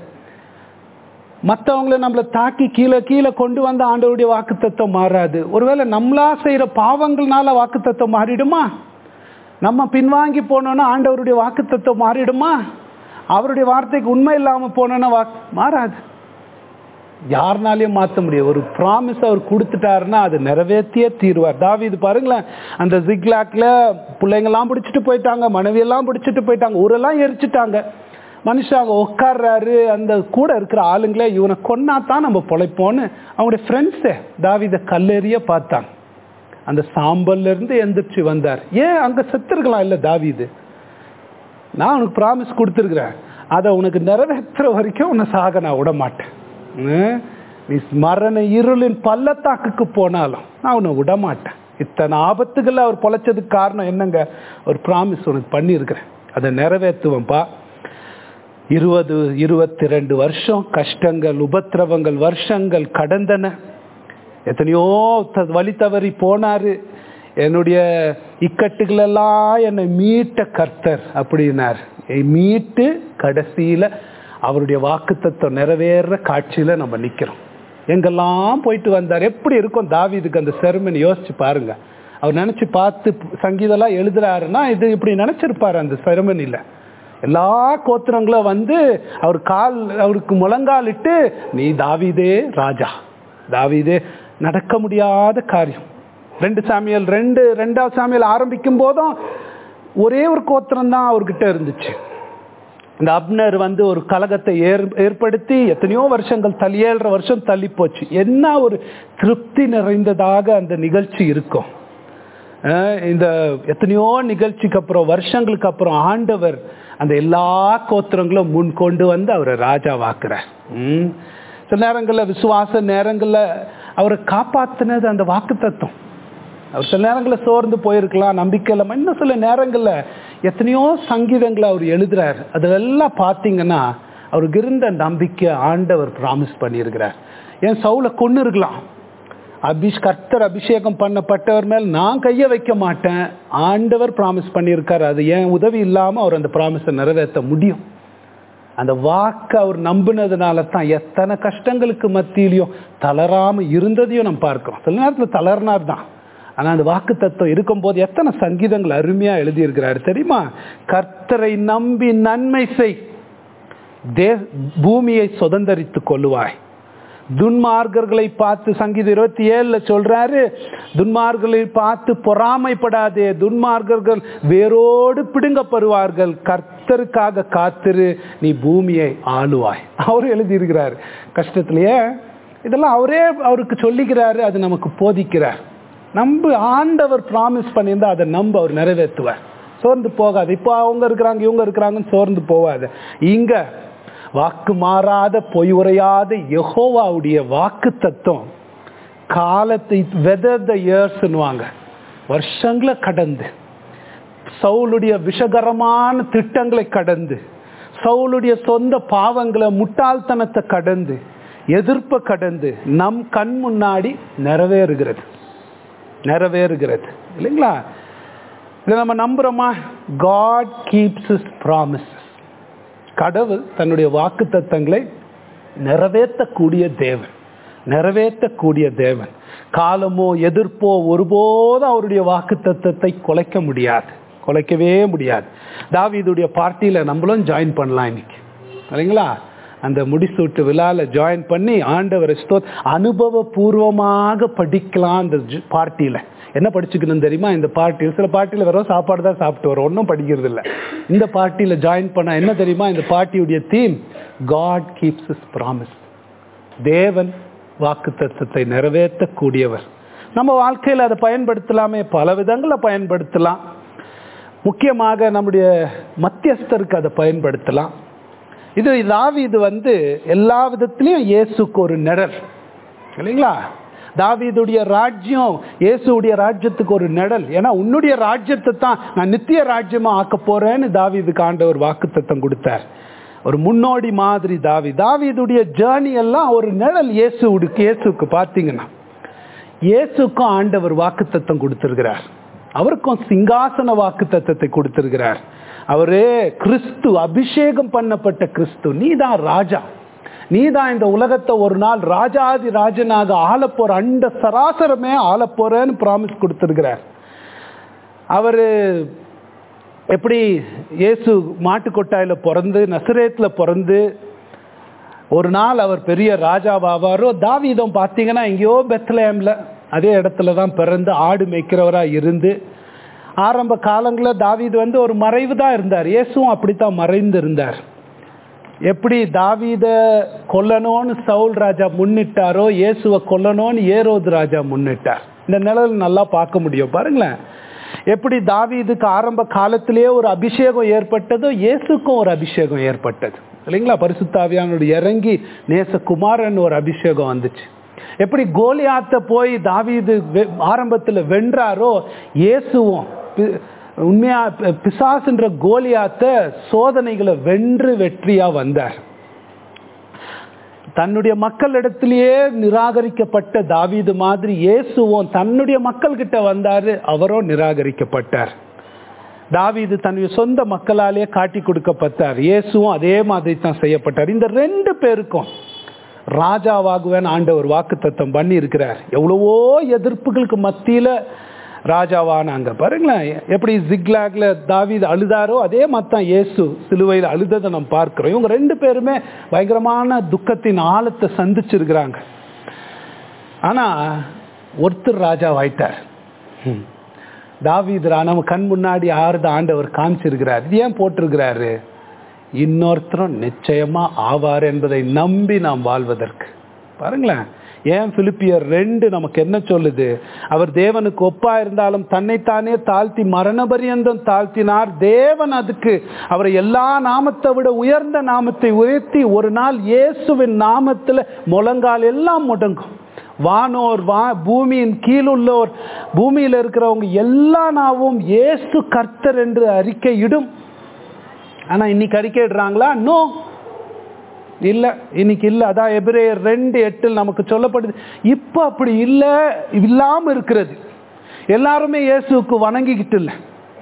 மற்றவங்கள நம்மளை தாக்கி கீழே கீழே கொண்டு வந்த ஆண்டவருடைய வாக்குத்தத்தம் மாறாது ஒருவேளை நம்மளா செய்யற பாவங்கள்னால வாக்குத்தத்தம் மாறிடுமா நம்ம பின்வாங்கி போனோம்னா ஆண்டவருடைய வாக்குத்தத்தம் மாறிடுமா அவருடைய வார்த்தைக்கு உண்மை இல்லாம போனோம்னா வாக் மாறாது யாருனாலையும் மாற்ற முடியாது ஒரு ப்ராமிஸ் அவர் கொடுத்துட்டாருன்னா அது நிறைவேற்றியே தீருவார் தாவீது பாருங்களேன் அந்த ஜிக்லாக்ல பிள்ளைங்கெல்லாம் பிடிச்சிட்டு போயிட்டாங்க மனைவியெல்லாம் பிடிச்சிட்டு போயிட்டாங்க ஊரெல்லாம் எரிச்சிட்டாங்க மனுஷாங்க உட்கார்றாரு அந்த கூட இருக்கிற ஆளுங்களே இவனை கொன்னா தான் நம்ம பொழைப்போன்னு அவங்களுடைய ஃப்ரெண்ட்ஸே தாவித கல்லெறிய பார்த்தாங்க அந்த சாம்பல்ல இருந்து எந்திரிச்சு வந்தார் ஏன் அங்க செத்துருக்கலாம் இல்ல தாவீது நான் உனக்கு ப்ராமிஸ் கொடுத்துருக்குறேன் அதை உனக்கு நிறைவேற்றுற வரைக்கும் உன்னை சாக நான் விட மாட்டேன் ம்? நீ மரண இருளின் பள்ளத்தாக்குக்கு போனாலும் நான் உன்னை விட மாட்டேன் இத்தனை ஆபத்துகள் அவர் பொழைச்சதுக்கு காரணம் என்னங்க ஒரு ப்ராமிஸ் உனக்கு பண்ணியிருக்கிறேன் அதை நிறைவேற்றுவேன்ப்பா இருபது இருபத்தி ரெண்டு வருஷம் கஷ்டங்கள் உபத்திரவங்கள் வருஷங்கள் கடந்தன எத்தனையோ த- வழி தவறி போனாரு என்னுடைய இக்கட்டுகளெல்லாம் என்னை மீட்ட கர்த்தர் அப்படின்னார் எ- மீட்டு கடைசியில அவருடைய வாக்குத்தத்தம் நிறைவேற காட்சியில நம்ம நிக்கிறோம் எங்கெல்லாம் போயிட்டு வந்தார் எப்படி இருக்கும் தாவீதுக்கு அந்த செருமனி யோசிச்சு பாருங்க அவர் நினைச்சு பார்த்து சங்கீதம்லாம் எழுதுறாருன்னா இது இப்படி நினைச்சிருப்பாரு அந்த செருமனில எல்லா கோத்திரங்களும் வந்து அவர் கால் அவருக்கு முழங்காலிட்டு நீ தாவீதே ராஜா தாவீதே நடக்க முடியாத காரியம் ரெண்டு சாமியல் ரெண்டு ரெண்டாவது சாமியல் ஆரம்பிக்கும் போதும் ஒரே ஒரு கோத்திரம் தான் அவர்கிட்ட இருந்துச்சு இந்த அப்னர் வந்து ஒரு கலகத்தை ஏற் ஏற்படுத்தி எத்தனையோ வருஷங்கள் தள்ளி ஏழரை வருஷம் தள்ளி போச்சு என்ன ஒரு திருப்தி நிறைந்ததாக அந்த நிகழ்ச்சி இருக்கும் அஹ் இந்த எத்தனையோ நிகழ்ச்சிக்கு அப்புறம் வருஷங்களுக்கு அப்புறம் ஆண்டவர் அந்த எல்லா கோத்திரங்களும் முன் கொண்டு வந்து அவரை ராஜாவாக்குறார் ம். சில நேரங்களில் விசுவாச நேரங்களில் அவரை காப்பாத்தினது அந்த வாக்கு தத்துவம் அவர் சில நேரங்களில் சோர்ந்து போயிருக்கலாம் நம்பிக்கை இல்லாம இன்னும் சில நேரங்களில் எத்தனையோ சங்கீதங்களை அவர் எழுதுறார் அதெல்லாம் பார்த்தீங்கன்னா அவருக்கு இருந்த நம்பிக்கை ஆண்டவர் ப்ராமிஸ் பண்ணியிருக்கிறார் ஏன் சவுல கொண்டு இருக்கலாம் அபிஷ் கர்த்தர் அபிஷேகம் பண்ணப்பட்டவர் மேல் நான் கையை வைக்க மாட்டேன் ஆண்டவர் ப்ராமிஸ் பண்ணியிருக்காரு அது ஏன் உதவி இல்லாமல் அவர் அந்த ப்ராமிஸை நிறைவேற்ற முடியும் அந்த வாக்கு அவர் நம்பினதுனால தான் எத்தனை கஷ்டங்களுக்கு மத்தியிலையும் தளராம இருந்ததையும் நம்ம பார்க்கிறோம் சில நேரத்தில் தளர்னார் தான் ஆனா அந்த வாக்கு தத்துவம் இருக்கும்போது எத்தனை சங்கீதங்கள் அருமையா எழுதியிருக்கிறாரு தெரியுமா கர்த்தரை நம்பி நன்மை செய் தே பூமியை சுதந்தரித்துக் கொள்ளுவாய் துன்மார்க்கர்களை பார்த்து சங்கீதம் இருபத்தி ஏழுல சொல்றாரு துன்மார்களை பார்த்து பொறாமைப்படாதே துன்மார்க்கர்கள் வேரோடு பிடுங்கப்படுவார்கள் கர்த்தருக்காக காத்திரு நீ பூமியை ஆளுவாய் அவர் எழுதியிருக்கிறார் கஷ்டத்திலேயே இதெல்லாம் அவரே அவருக்கு சொல்லிக்கிறாரு அது நமக்கு போதிக்கிறார் நம்பு ஆண்டவர் ப்ராமிஸ் பண்ணியிருந்தா அதை நம்ப அவர் நிறைவேற்றுவார் சோர்ந்து போகாது இப்போ அவங்க இருக்கிறாங்க இவங்க இருக்கிறாங்கன்னு சோர்ந்து போகாது இங்க வாக்கு மாறாத பொய் உரையாத யெகோவாவுடைய வாக்கு தத்துவம் காலத்தை வெதர் த இயர்ஸ்னுவாங்க வருஷங்களை கடந்து சவுளுடைய விஷகரமான திட்டங்களை கடந்து சவுளுடைய சொந்த பாவங்களை முட்டாள்தனத்தை கடந்து எதிர்ப்பை கடந்து நம் கண் முன்னாடி நிறைவேறுகிறது நிறைவேறுகிறது இல்லைங்களா இதை நம்ம நம்புறோமா காட் கீப்ஸ் இஸ் ப்ராமிசஸ் கடவுள் தன்னுடைய வாக்கு தத்தங்களை நிறைவேற்றக்கூடிய தேவன் நிறைவேற்றக்கூடிய தேவன் காலமோ எதிர்ப்போ ஒருபோதும் அவருடைய வாக்கு தத்தத்தை குலைக்க முடியாது குலைக்கவே முடியாது தாவீதுடைய பார்ட்டியில நம்மளும் ஜாயின் பண்ணலாம் இன்னைக்கு இல்லைங்களா அந்த முடிசூட்டு விழால ஜாயின் பண்ணி ஆண்டவரை ஸ்தோ அனுபவபூர்வமாக படிக்கலாம் அந்த பார்ட்டியில என்ன படிச்சுக்கணும் தெரியுமா இந்த பார்ட்டியில் சில பார்ட்டியில் வெறும் சாப்பாடு தான் சாப்பிட்டு வரோம் ஒன்றும் படிக்கிறது இல்லை இந்த பார்ட்டியில் ஜாயின் பண்ண என்ன தெரியுமா இந்த பார்ட்டியுடைய theme God keeps his promise தேவன் வாக்கு தத்துவத்தை நிறைவேற்றக்கூடியவர் நம்ம வாழ்க்கையில் அதை பயன்படுத்தலாமே பல விதங்களில் பயன்படுத்தலாம் முக்கியமாக நம்முடைய மத்தியஸ்தருக்கு அதை பயன்படுத்தலாம் இது தாவீது வந்து எல்லா விதத்திலையும் இயேசுக்கு ஒரு நிழல் இல்லைங்களா தாவீதுடைய ராஜ்யம் இயேசுடைய ராஜ்யத்துக்கு ஒரு நிழல் ஏன்னா உன்னுடைய ராஜ்யத்தை தான் நான் நித்திய ராஜ்யமா ஆக்க போறேன்னு தாவீதுக்கு ஆண்டவர் வாக்குத்தத்தம் கொடுத்தார் ஒரு முன்னோடி மாதிரி தாவி தாவீதுடைய ஜேர்னி எல்லாம் ஒரு நிழல் இயேசுவுக்கு இயேசுக்கு பார்த்தீங்கன்னா இயேசுக்கும் ஆண்டவர் வாக்குத்தத்தம் கொடுத்திருக்கிறார் அவருக்கும் சிங்காசன வாக்குத்தத்தத்தை கொடுத்திருக்கிறார் அவரே கிறிஸ்து அபிஷேகம் பண்ணப்பட்ட கிறிஸ்து நீதான் ராஜா நீதான் இந்த உலகத்தை ஒரு நாள் ராஜாதி ராஜனாக ஆளப்போற அண்ட சராசரமே ஆளப்போறேன்னு ப்ராமிஸ் கொடுத்திருக்கிறார் அவரு எப்படி இயேசு மாட்டுக்கொட்டாயில பிறந்து நசரேத்துல பிறந்து ஒரு நாள் அவர் பெரிய ராஜாவாவாரோ தாவீதம் பார்த்தீங்கன்னா எங்கேயோ பெத்லேம்ல அதே இடத்துல தான் பிறந்து ஆடு மேய்க்கிறவராக இருந்து ஆரம்ப காலங்களில் தாவீது வந்து ஒரு மறைவு தான் இருந்தார் இயேசுவும் அப்படித்தான் மறைந்து இருந்தார் எப்படி தாவீத கொல்லணும்னு சவுல் ராஜா முன்னிட்டாரோ இயேசுவை கொல்லணும்னு ஏரோது ராஜா முன்னிட்டார் இந்த நிழல் நல்லா பார்க்க முடியும் பாருங்களேன் எப்படி தாவீதுக்கு ஆரம்ப காலத்திலேயே ஒரு அபிஷேகம் ஏற்பட்டதோ இயேசுக்கும் ஒரு அபிஷேகம் ஏற்பட்டது இல்லைங்களா பரிசுத்தாவியானுடைய இறங்கி நேசகுமாரன் ஒரு அபிஷேகம் வந்துச்சு எப்படி கோலியாத்த போய் தாவீது வெ- ஆரம்பத்துல வென்றாரோ இயேசுவும் பி- உண்மையா பி- பிசாசுன்ற கோலியாத்த சோதனைகளை வென்று வெற்றியா வந்தார் தன்னுடைய மக்களிடத்திலேயே நிராகரிக்கப்பட்ட தாவீது மாதிரி இயேசுவும் தன்னுடைய மக்கள் கிட்ட வந்தாரு அவரோ நிராகரிக்கப்பட்டார் தாவீது தன்னுடைய சொந்த மக்களாலே காட்டி கொடுக்கப்பட்டார் இயேசுவும் அதே மாதிரி தான் செய்யப்பட்டார் இந்த ரெண்டு பேருக்கும் ராஜாவாகுவேன் ஆண்டவர் வாக்கு தத்தம் பண்ணி இருக்கிறார் எவ்வளவோ எதிர்ப்புகளுக்கு மத்தியில ராஜாவானாங்க பாருங்களேன் எப்படி ஜிக்லாக்ல தாவீது அழுதாரோ அதே மாதிரி தான் இயேசு சிலுவையில் அழுததை நம்ம பார்க்கிறோம் இவங்க ரெண்டு பேருமே பயங்கரமான துக்கத்தின் ஆழத்தை சந்திச்சிருக்கிறாங்க ஆனா ஒருத்தர் ராஜாவாயிட்டார் ம். தாவீது ரா- நம்ம கண் முன்னாடி ஆறுத ஆண்டவர் காமிச்சிருக்கிறார் இது ஏன் போட்டிருக்கிறாரு இன்னொருத்தரும் நிச்சயமா ஆவார் என்பதை நம்பி நாம் வாழ்வதற்கு பாருங்களேன் ஏன் பிலிப்பியர் ரெண்டு நமக்கு என்ன சொல்லுது அவர் தேவனுக்கு ஒப்பா இருந்தாலும் தன்னைத்தானே தாழ்த்தி மரண பரியந்தம் தாழ்த்தினார் தேவன் அதுக்கு அவரை எல்லா நாமத்தை விட உயர்ந்த நாமத்தை உயர்த்தி ஒரு நாள் இயேசுவின் நாமத்துல முழங்கால் எல்லாம் முடங்கும் வானோர் வா பூமியின் கீழுள்ளோர் பூமியில் இருக்கிறவங்க எல்லா நாவும் இயேசு கர்த்தர் என்று அறிக்கையிடும் ஆனா இன்னைக்கு அறிக்கையிடுறாங்களா நோ இல்ல இன்னைக்கு இல்ல அதான் எபிரேயர் ரெண்டு எட்டில் நமக்கு சொல்லப்படுது இப்ப அப்படி இல்ல இல்லாம இருக்கிறது எல்லாருமே இயேசுவுக்கு வணங்கிக்கிட்டு இல்லை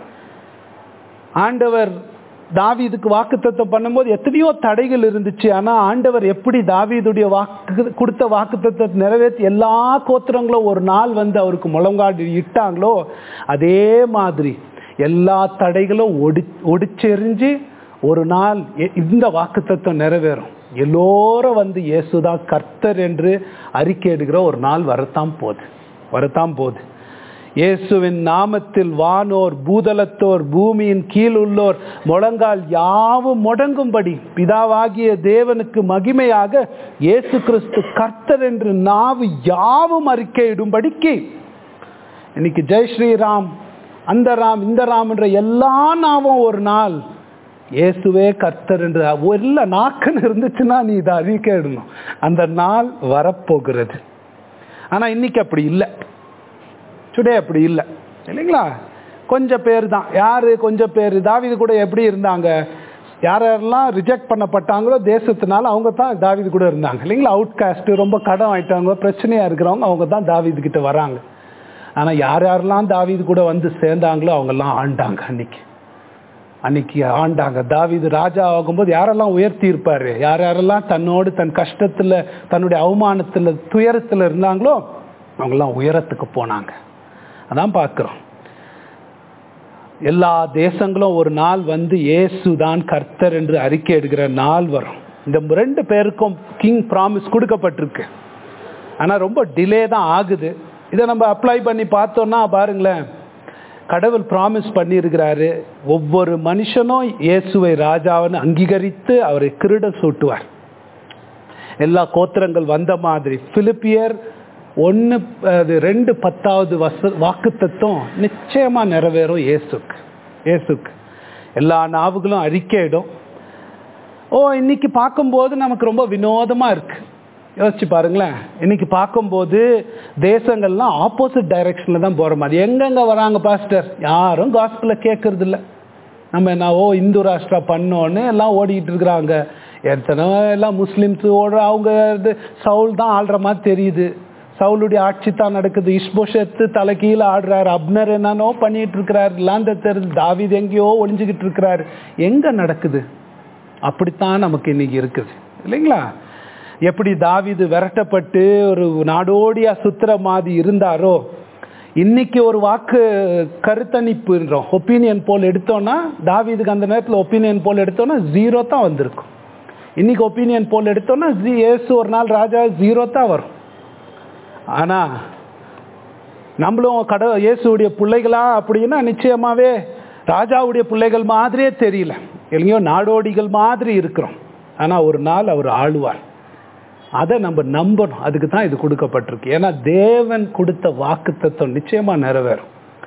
ஆண்டவர் தாவீதுக்கு வாக்குத்தத்தம் பண்ணும்போது எத்தனையோ தடைகள் இருந்துச்சு ஆனா ஆண்டவர் எப்படி தாவீதுடைய வாக்கு கொடுத்த வாக்குத்தத்தத்தை நிறைவேற்றி எல்லா கோத்திரங்களும் ஒரு நாள் வந்து அவருக்கு முழங்காடி இட்டாங்களோ அதே மாதிரி எல்லா தடைகளும் ஒடி ஒடிச்செறிஞ்சு ஒரு நாள் எ- இந்த வாக்குத்தத்தம் நிறைவேறும் எல்லோரும் வந்து இயேசுதான் கர்த்தர் என்று அறிக்கை எடுக்கிற ஒரு நாள் வரத்தான் போகுது வரத்தான் போகுது இயேசுவின் நாமத்தில் வானோர் பூதலத்தோர் பூமியின் கீழ் உள்ளோர் முழங்கால் யாவும் முடங்கும்படி பிதாவாகிய தேவனுக்கு மகிமையாக இயேசு கிறிஸ்து கர்த்தர் என்று நாவு யாவும் அறிக்கையிடும்படிக்கு இன்னைக்கு ஜெய் ஸ்ரீராம் அந்த ராம் இந்த ராம் என்ற எல்லா நாவும் ஒரு நாள் இயேசுவே கர்த்தர் என்று இல்லை நாக்குன்னு இருந்துச்சுன்னா நீ இதை அறிக்கையிடணும் அந்த நாள் வரப்போகிறது ஆனா இன்னைக்கு அப்படி இல்லை டுடே அப்படி இல்லை இல்லைங்களா கொஞ்சம் பேர் தான் யாரு கொஞ்சம் பேர் தாவீது கூட எப்படி இருந்தாங்க யார் யாரெல்லாம் ரிஜெக்ட் பண்ணப்பட்டாங்களோ தேசத்தினால அவங்க தான் தாவீது கூட இருந்தாங்க இல்லைங்களா அவுட் காஸ்ட் ரொம்ப கடன் ஆயிட்டாங்க பிரச்சனையா இருக்கிறவங்க அவங்க தான் தாவீது கிட்ட வராங்க ஆனா யார் யாரெல்லாம் தாவீது கூட வந்து சேர்ந்தாங்களோ அவங்கெல்லாம் ஆண்டாங்க அன்னைக்கு அன்னைக்கு ஆண்டாங்க தாவீது ராஜா ஆகும்போது யாரெல்லாம் உயர்த்தி இருப்பாரு யார் யாரெல்லாம் தன்னோடு தன் கஷ்டத்துல தன்னுடைய அவமானத்துல துயரத்துல இருந்தாங்களோ அவங்கெல்லாம் உயரத்துக்கு போனாங்க அதான் பார்க்கிறோம் எல்லா தேசங்களும் ஒரு நாள் வந்து இயேசு தான் கர்த்தர் என்று அறிக்கை எடுக்கிற நாள் வரும் இந்த ரெண்டு பேருக்கும் கிங் ப்ராமிஸ் கொடுக்கப்பட்டிருக்கு ஆனா ரொம்ப டிலே தான் ஆகுது இதை நம்ம அப்ளை பண்ணி பார்த்தோம்னா பாருங்களேன் கடவுள் ப்ராமிஸ் பண்ணியிருக்கிறாரு ஒவ்வொரு மனுஷனும் இயேசுவை ராஜாவன்னு அங்கீகரித்து அவரை கிரீட சூட்டுவார் எல்லா கோத்திரங்கள் வந்த மாதிரி பிலிப்பியர் ஒன்று அது ரெண்டு பத்தாவது வச வாக்குத்தத்தம் நிச்சயமா நிறைவேறும் இயேசுக்கு இயேசுக்கு எல்லா நாவுகளும் அறிக்கையிடும் ஓ இன்னைக்கு பார்க்கும்போது நமக்கு ரொம்ப வினோதமா இருக்கு யோசிச்சு பாருங்களேன் இன்னைக்கு பார்க்கும்போது தேசங்கள்லாம் ஆப்போசிட் டைரக்ஷன்ல தான் போற மாதிரி எங்கெங்க வராங்க பாஸ்டர் யாரும் காஸ்பிள கேட்கறது இல்ல நம்ம என்ன ஓ இந்து ராஷ்டிரா பண்ணோன்னு எல்லாம் ஓடிக்கிட்டு இருக்கிறாங்க எத்தனை எல்லாம் முஸ்லிம்ஸ் ஓடுற அவங்க இது சவுல் தான் ஆள்ற மாதிரி தெரியுது சவுளுடைய ஆட்சி தான் நடக்குது இஷ்போஷத்து தலை கீழே ஆடுறாரு அப்னர் என்னன்னோ பண்ணிட்டு இருக்கிறாரு லாந்த தெரிஞ்சு தாவீது எங்கேயோ ஒளிஞ்சுக்கிட்டு இருக்கிறாரு எங்க நடக்குது அப்படித்தான் நமக்கு இன்னைக்கு இருக்குது இல்லைங்களா எப்படி தாவீது விரட்டப்பட்டு ஒரு நாடோடியா சுத்துற மாதிரி இருந்தாரோ இன்னைக்கு ஒரு வாக்கு கருத்தணிப்புன்றோம் ஒப்பீனியன் போல் எடுத்தோம்னா தாவீதுக்கு அந்த நேரத்தில் ஒப்பீனியன் போல் எடுத்தோம்னா ஜீரோ தான் வந்திருக்கும் இன்னைக்கு ஒப்பீனியன் போல் எடுத்தோம்னா ஜி ஏசு ஒரு நாள் ராஜா ஜீரோ தான் வரும் ஆனா நம்மளும் கட இயேசுடைய பிள்ளைகளா அப்படின்னா நிச்சயமாவே ராஜாவுடைய பிள்ளைகள் மாதிரியே தெரியல இல்லையோ நாடோடிகள் மாதிரி இருக்கிறோம் ஆனால் ஒரு நாள் அவர் ஆளுவார் அதை நம்ம நம்பணும் அதுக்கு தான் இது கொடுக்கப்பட்டிருக்கு ஏன்னா தேவன் கொடுத்த வாக்கு தத்துவம் நிச்சயமா நிறைவேறும்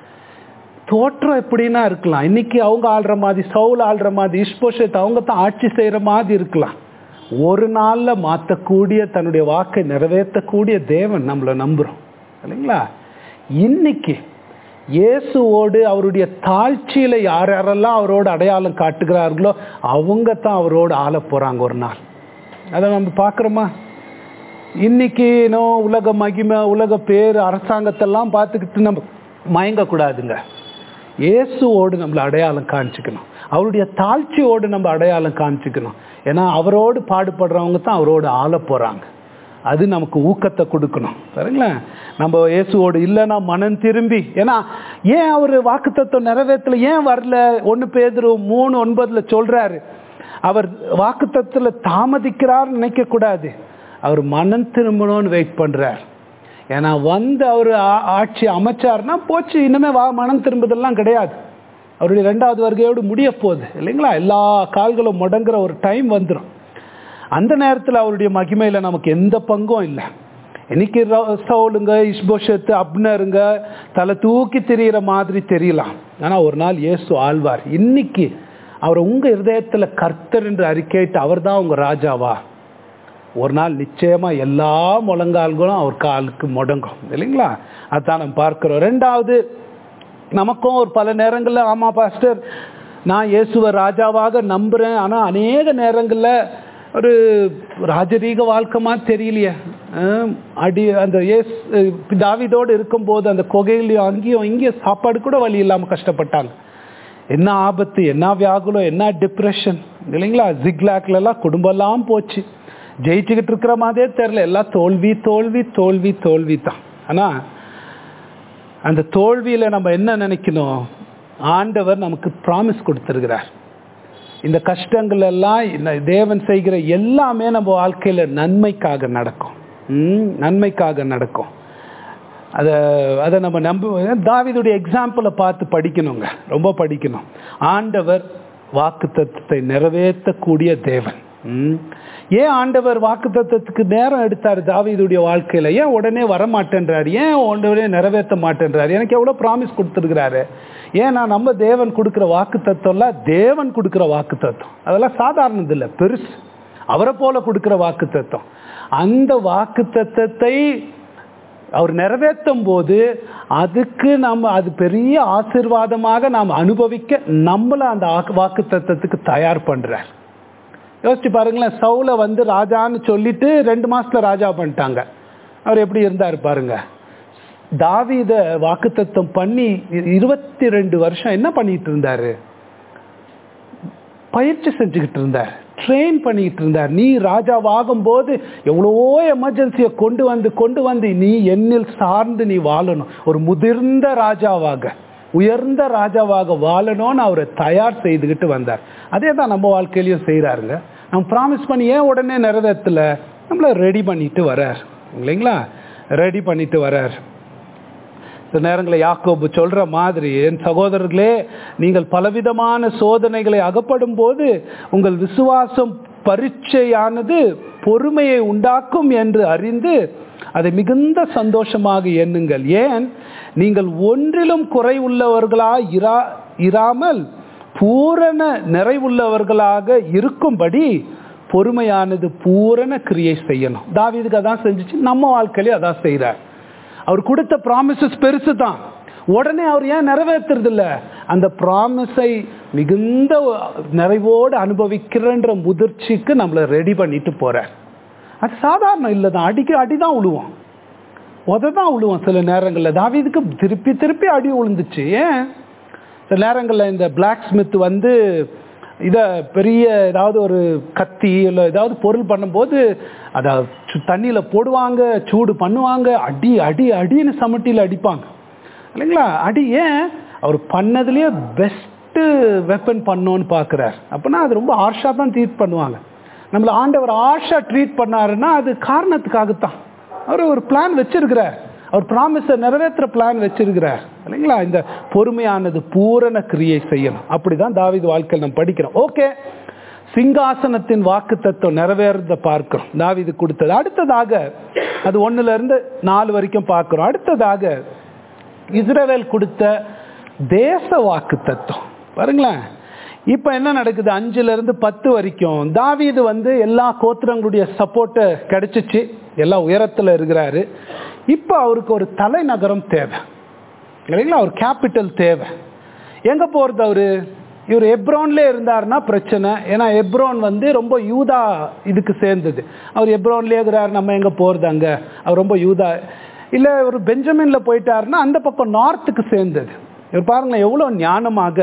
தோற்றம் எப்படின்னா இருக்கலாம் இன்னைக்கு அவங்க ஆள்ற மாதிரி சவுல் ஆள்ற மாதிரி இஷ்போஷத் அவங்க தான் ஆட்சி செய்யற மாதிரி இருக்கலாம் ஒரு நாள்ல மாத்தக்கூடிய தன்னுடைய வாக்கை நிறைவேற்றக்கூடிய தேவன் நம்மளை நம்புறோம் இல்லைங்களா இன்னைக்கு இயேசுவோடு அவருடைய தாழ்ச்சியில யார் யாரெல்லாம் அவரோட அடையாளம் காட்டுகிறார்களோ அவங்க தான் அவரோடு ஆள போறாங்க ஒரு நாள் அதை நம்ம பார்க்குறோமா இன்னைக்கு இன்னும் உலக மகிமை உலக பேர் அரசாங்கத்தெல்லாம் பார்த்துக்கிட்டு நம்ம மயங்கக்கூடாதுங்க இயேசுவோடு நம்மளை அடையாளம் காமிச்சிக்கணும் அவருடைய தாழ்ச்சியோடு நம்ம அடையாளம் காமிச்சிக்கணும் ஏன்னா அவரோடு பாடுபடுறவங்க தான் அவரோடு ஆள போகிறாங்க அது நமக்கு ஊக்கத்தை கொடுக்கணும் சரிங்களா நம்ம இயேசுவோடு இல்லைன்னா மனம் திரும்பி ஏன்னா ஏன் அவர் வாக்குத்தத்தம் நிறைவேற்றல ஏன் வரல ஒன்று பேதரு மூணு ஒன்பதுல சொல்றாரு அவர் வாக்குத்தத்தில் தாமதிக்கிறார் நினைக்க கூடாது அவர் மனம் திரும்பணும்னு வெயிட் பண்றார் ஏன்னா வந்து அவர் ஆட்சி அமைச்சார்னா போச்சு இனிமே வா மனம் திரும்புதெல்லாம் கிடையாது அவருடைய ரெண்டாவது வருகையோடு முடிய போகுது இல்லைங்களா எல்லா கால்களும் முடங்குற ஒரு டைம் வந்துடும் அந்த நேரத்தில் அவருடைய மகிமையில் நமக்கு எந்த பங்கும் இல்லை இன்னைக்கு சவுலுங்க இஷ்போஷத்து அப்னருங்க தலை தூக்கி தெரிகிற மாதிரி தெரியலாம் ஆனால் ஒரு நாள் இயேசு ஆழ்வார் இன்னைக்கு அவர் உங்கள் இருதயத்தில் கர்த்தர் என்று அறிக்கையிட்டு அவர் தான் உங்கள் ராஜாவா ஒரு நாள் நிச்சயமா எல்லா முழங்கால்களும் அவர் காலுக்கு முடங்கும் இல்லைங்களா அதான் நம்ம பார்க்கிறோம் ரெண்டாவது நமக்கும் ஒரு பல நேரங்களில் ஆமா பாஸ்டர் நான் இயேசுவ ராஜாவாக நம்புறேன் ஆனா அநேக நேரங்களில் ஒரு ராஜரீக வாழ்க்கைமா தெரியலையே அடி அந்த ஏஸ் தாவிதோடு இருக்கும்போது அந்த கொகையிலையும் அங்கேயும் இங்கேயும் சாப்பாடு கூட வழி இல்லாமல் கஷ்டப்பட்டாங்க என்ன ஆபத்து என்ன வியாகுலம் என்ன டிப்ரெஷன் இல்லைங்களா ஜிக்லாக்லலாம் குடும்பம்லாம் போச்சு ஜெயிச்சுக்கிட்டு இருக்கிற மாதிரியே தெரில எல்லாம் தோல்வி தோல்வி தோல்வி தோல்வி தான் ஆனால் அந்த தோல்வியில் நம்ம என்ன நினைக்கணும் ஆண்டவர் நமக்கு ப்ராமிஸ் கொடுத்துருக்கிறார் இந்த கஷ்டங்கள் எல்லாம் தேவன் செய்கிற எல்லாமே நம்ம வாழ்க்கையில் நன்மைக்காக நடக்கும் நன்மைக்காக நடக்கும் அதை அதை நம்ம நம்ப தாவிதுடைய எக்ஸாம்பிளை பார்த்து படிக்கணுங்க ரொம்ப படிக்கணும் ஆண்டவர் வாக்கு தத்துவத்தை நிறைவேற்றக்கூடிய தேவன் ஏன் ஆண்டவர் வாக்கு தத்துவத்துக்கு நேரம் எடுத்தார் தாவிதுடைய வாழ்க்கையில ஏன் உடனே வரமாட்டேன்றாரு ஏன் உடனே நிறைவேற்ற மாட்டேன்றாரு எனக்கு எவ்வளோ ப்ராமிஸ் கொடுத்துருக்கிறாரு ஏன்னா நம்ம தேவன் கொடுக்குற வாக்கு தத்துவம்லாம் தேவன் கொடுக்குற வாக்கு தத்துவம் அதெல்லாம் சாதாரணது இல்லை பெருசு அவரை போல கொடுக்குற வாக்கு தத்துவம் அந்த வாக்கு தத்துவத்தை அவர் நிறைவேற்றும் போது அதுக்கு நம்ம அது பெரிய ஆசிர்வாதமாக நாம் அனுபவிக்க நம்மளை அந்த வாக்கு தத்துவத்துக்கு தயார் பண்றார் யோசிச்சு பாருங்களேன் சவுல வந்து ராஜான்னு சொல்லிட்டு ரெண்டு மாசத்துல ராஜா பண்ணிட்டாங்க அவர் எப்படி இருந்தார் பாருங்க தாவித வாக்குத்தத்தம் பண்ணி இருபத்தி ரெண்டு வருஷம் என்ன பண்ணிட்டு இருந்தாரு பயிற்சி செஞ்சுக்கிட்டு இருந்தார் ட்ரெயின் பண்ணிக்கிட்டு இருந்தார் நீ ராஜாவாகும் போது எவ்வளவோ எமர்ஜென்சியை கொண்டு வந்து கொண்டு வந்து நீ என்னில் சார்ந்து நீ வாழணும் ஒரு முதிர்ந்த ராஜாவாக உயர்ந்த ராஜாவாக வாழணும்னு அவரை தயார் செய்துக்கிட்டு வந்தார் அதே தான் நம்ம வாழ்க்கையிலையும் செய்கிறாருங்க நம்ம ப்ராமிஸ் பண்ணி ஏன் உடனே நிறைவேற்றல நம்மளை ரெடி பண்ணிட்டு வரார் இல்லைங்களா ரெடி பண்ணிட்டு வரார் சில நேரங்களில் யாக்கோபு சொல்ற மாதிரி என் சகோதரர்களே நீங்கள் பலவிதமான சோதனைகளை அகப்படும் போது உங்கள் விசுவாசம் பரீட்சையானது பொறுமையை உண்டாக்கும் என்று அறிந்து அதை மிகுந்த சந்தோஷமாக எண்ணுங்கள் ஏன் நீங்கள் ஒன்றிலும் குறை உள்ளவர்களா இரா இராமல் பூரண நிறைவுள்ளவர்களாக இருக்கும்படி பொறுமையானது பூரண கிரியை செய்யணும் தாவிதுக்கு அதான் செஞ்சுச்சு நம்ம வாழ்க்கையிலே அதான் செய்கிறார் அவர் கொடுத்த ப்ராமிசஸ் பெருசு தான் உடனே அவர் ஏன் நிறைவேற்றுறது இல்லை அந்த ப்ராமிஸை மிகுந்த நிறைவோடு அனுபவிக்கிறன்ற முதிர்ச்சிக்கு நம்மளை ரெடி பண்ணிட்டு போறார் அது சாதாரணம் இல்லை தான் அடிக்க அடி தான் விழுவோம் உத தான் விழுவோம் சில நேரங்களில் தாவிதுக்கு திருப்பி திருப்பி அடி விழுந்துச்சு ஏன் சில நேரங்களில் இந்த பிளாக் ஸ்மித் வந்து இதை பெரிய ஏதாவது ஒரு கத்தி இல்லை ஏதாவது பொருள் பண்ணும்போது அதை தண்ணியில் போடுவாங்க சூடு பண்ணுவாங்க அடி அடி அடின்னு சமட்டியில் அடிப்பாங்க இல்லைங்களா அடி ஏன் அவர் பண்ணதுலேயே பெஸ்ட்டு வெப்பன் பண்ணோன்னு பார்க்குறார் அப்படின்னா அது ரொம்ப ஆர்ஷாக தான் ட்ரீட் பண்ணுவாங்க நம்மளை ஆண்டவர் ஆர்ஷா ட்ரீட் பண்ணாருன்னா அது காரணத்துக்காகத்தான் அவர் ஒரு பிளான் வச்சிருக்கிறார் அவர் ப்ராமிஸை நிறைவேற்ற பிளான் வச்சிருக்கிறார் இல்லைங்களா இந்த பொறுமையானது பூரண கிரியை செய்யணும் அப்படிதான் தாவிது வாழ்க்கையில் நம்ம படிக்கிறோம் ஓகே சிங்காசனத்தின் வாக்கு தத்துவம் நிறைவேறத பார்க்கிறோம் தாவீது கொடுத்தது அடுத்ததாக அது ஒண்ணுல இருந்து நாலு வரைக்கும் பார்க்கிறோம் அடுத்ததாக இஸ்ரவேல் கொடுத்த தேச வாக்கு தத்துவம் பாருங்களேன் இப்ப என்ன நடக்குது அஞ்சுல இருந்து பத்து வரைக்கும் தாவீது வந்து எல்லா கோத்திரங்களுடைய சப்போர்ட்டு கிடைச்சிச்சு எல்லா உயரத்துல இருக்கிறாரு இப்ப அவருக்கு ஒரு தலைநகரம் தேவை இல்லைங்களா ஒரு கேபிட்டல் தேவை எங்க போறது அவரு இவர் எப்ரோன்ல இருந்தாருன்னா பிரச்சனை ஏன்னா எப்ரோன் வந்து ரொம்ப யூதா இதுக்கு சேர்ந்தது அவர் எப்ரோன்லயே இருக்கிறாரு நம்ம எங்க போறது அங்க அவர் ரொம்ப யூதா இல்ல ஒரு பெஞ்சமின்ல போயிட்டாருன்னா அந்த பக்கம் நார்த்துக்கு சேர்ந்தது இவர் பாருங்களேன் எவ்வளவு ஞானமாக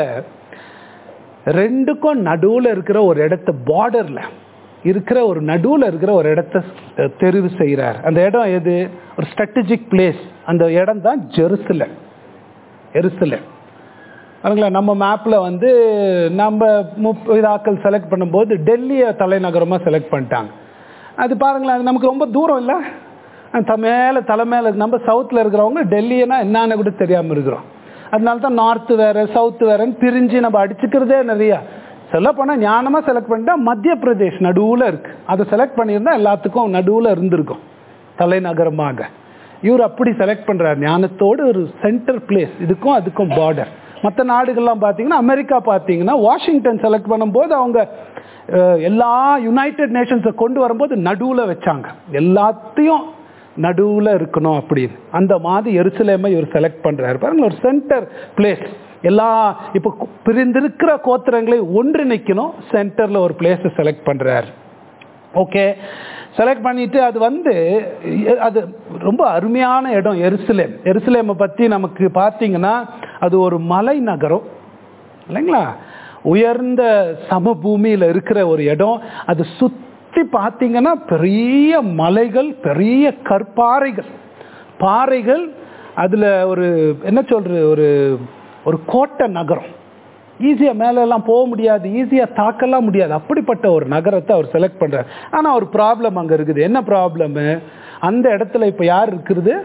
ரெண்டுக்கும் நடுவுல இருக்கிற ஒரு இடத்த பார்டர்ல இருக்கிற ஒரு நடுவுல இருக்கிற ஒரு இடத்த அஹ், தெரிவு செய்கிறார் அந்த இடம் எது ஒரு ஸ்ட்ராட்டஜிக் பிளேஸ் அந்த இடம் தான் ஜெருசலம் எருசலேம் பாருங்களேன் நம்ம மேப்ல வந்து நம்ம முப்பது ஆக்கள் செலக்ட் பண்ணும்போது டெல்லியை தலைநகரமா செலக்ட் பண்ணிட்டாங்க அது பாருங்களேன் அது நமக்கு ரொம்ப தூரம் இல்லை த மேலே தலை மேலே நம்ம சவுத்தில் இருக்கிறவங்க டெல்லினா என்னன்னு கூட தெரியாமல் இருக்கிறோம் அதனால தான் நார்த்து வேற சவுத்து வேறன்னு பிரிஞ்சு நம்ம அடிச்சுக்கிறதே நிறையா சொல்ல போனால் ஞானமாக செலக்ட் பண்ணிட்டா மத்திய பிரதேஷ் நடுவில் இருக்கு அதை செலக்ட் பண்ணியிருந்தா எல்லாத்துக்கும் நடுவில் இருந்திருக்கும் தலைநகரமாக இவர் அப்படி செலக்ட் பண்றார் ஞானத்தோடு ஒரு சென்டர் பிளேஸ் இதுக்கும் அதுக்கும் பார்டர் மற்ற நாடுகள்லாம் பார்த்தீங்கன்னா அமெரிக்கா பார்த்தீங்கன்னா வாஷிங்டன் செலக்ட் பண்ணும்போது அவங்க அஹ், எல்லா யுனைடெட் நேஷன்ஸை கொண்டு வரும்போது நடுவில் வச்சாங்க எல்லாத்தையும் நடுவில் இருக்கணும் அப்படின்னு அந்த மாதிரி எருசலேமை இவர் செலக்ட் பண்றாரு பாருங்க ஒரு சென்டர் பிளேஸ் எல்லா இப்போ கு- பிரிந்திருக்கிற கோத்திரங்களை ஒன்றிணைக்கணும் சென்டர்ல ஒரு பிளேஸை செலக்ட் பண்றாரு ஓகே செலக்ட் பண்ணிட்டு அது வந்து எ- அது ரொம்ப அருமையான இடம் எருசலேம் எருசலேமை பற்றி நமக்கு பார்த்தீங்கன்னா அது ஒரு மலை நகரம் இல்லைங்களா உயர்ந்த சமபூமியில் இருக்கிற ஒரு இடம் அது சுற்றி பார்த்தீங்கன்னா பெரிய மலைகள் பெரிய கற்பாறைகள் பாறைகள் அதில் ஒரு என்ன சொல்றது ஒரு ஒரு கோட்டை நகரம் ஈஸியாக மேலெல்லாம் போக முடியாது ஈஸியாக தாக்கலாம் முடியாது அப்படிப்பட்ட ஒரு நகரத்தை அவர் செலக்ட் பண்ணுறார் ஆனால் ஒரு ப்ராப்ளம் அங்கே இருக்குது என்ன ப்ராப்ளமு அந்த இடத்துல இப்போ யார் இருக்கிறது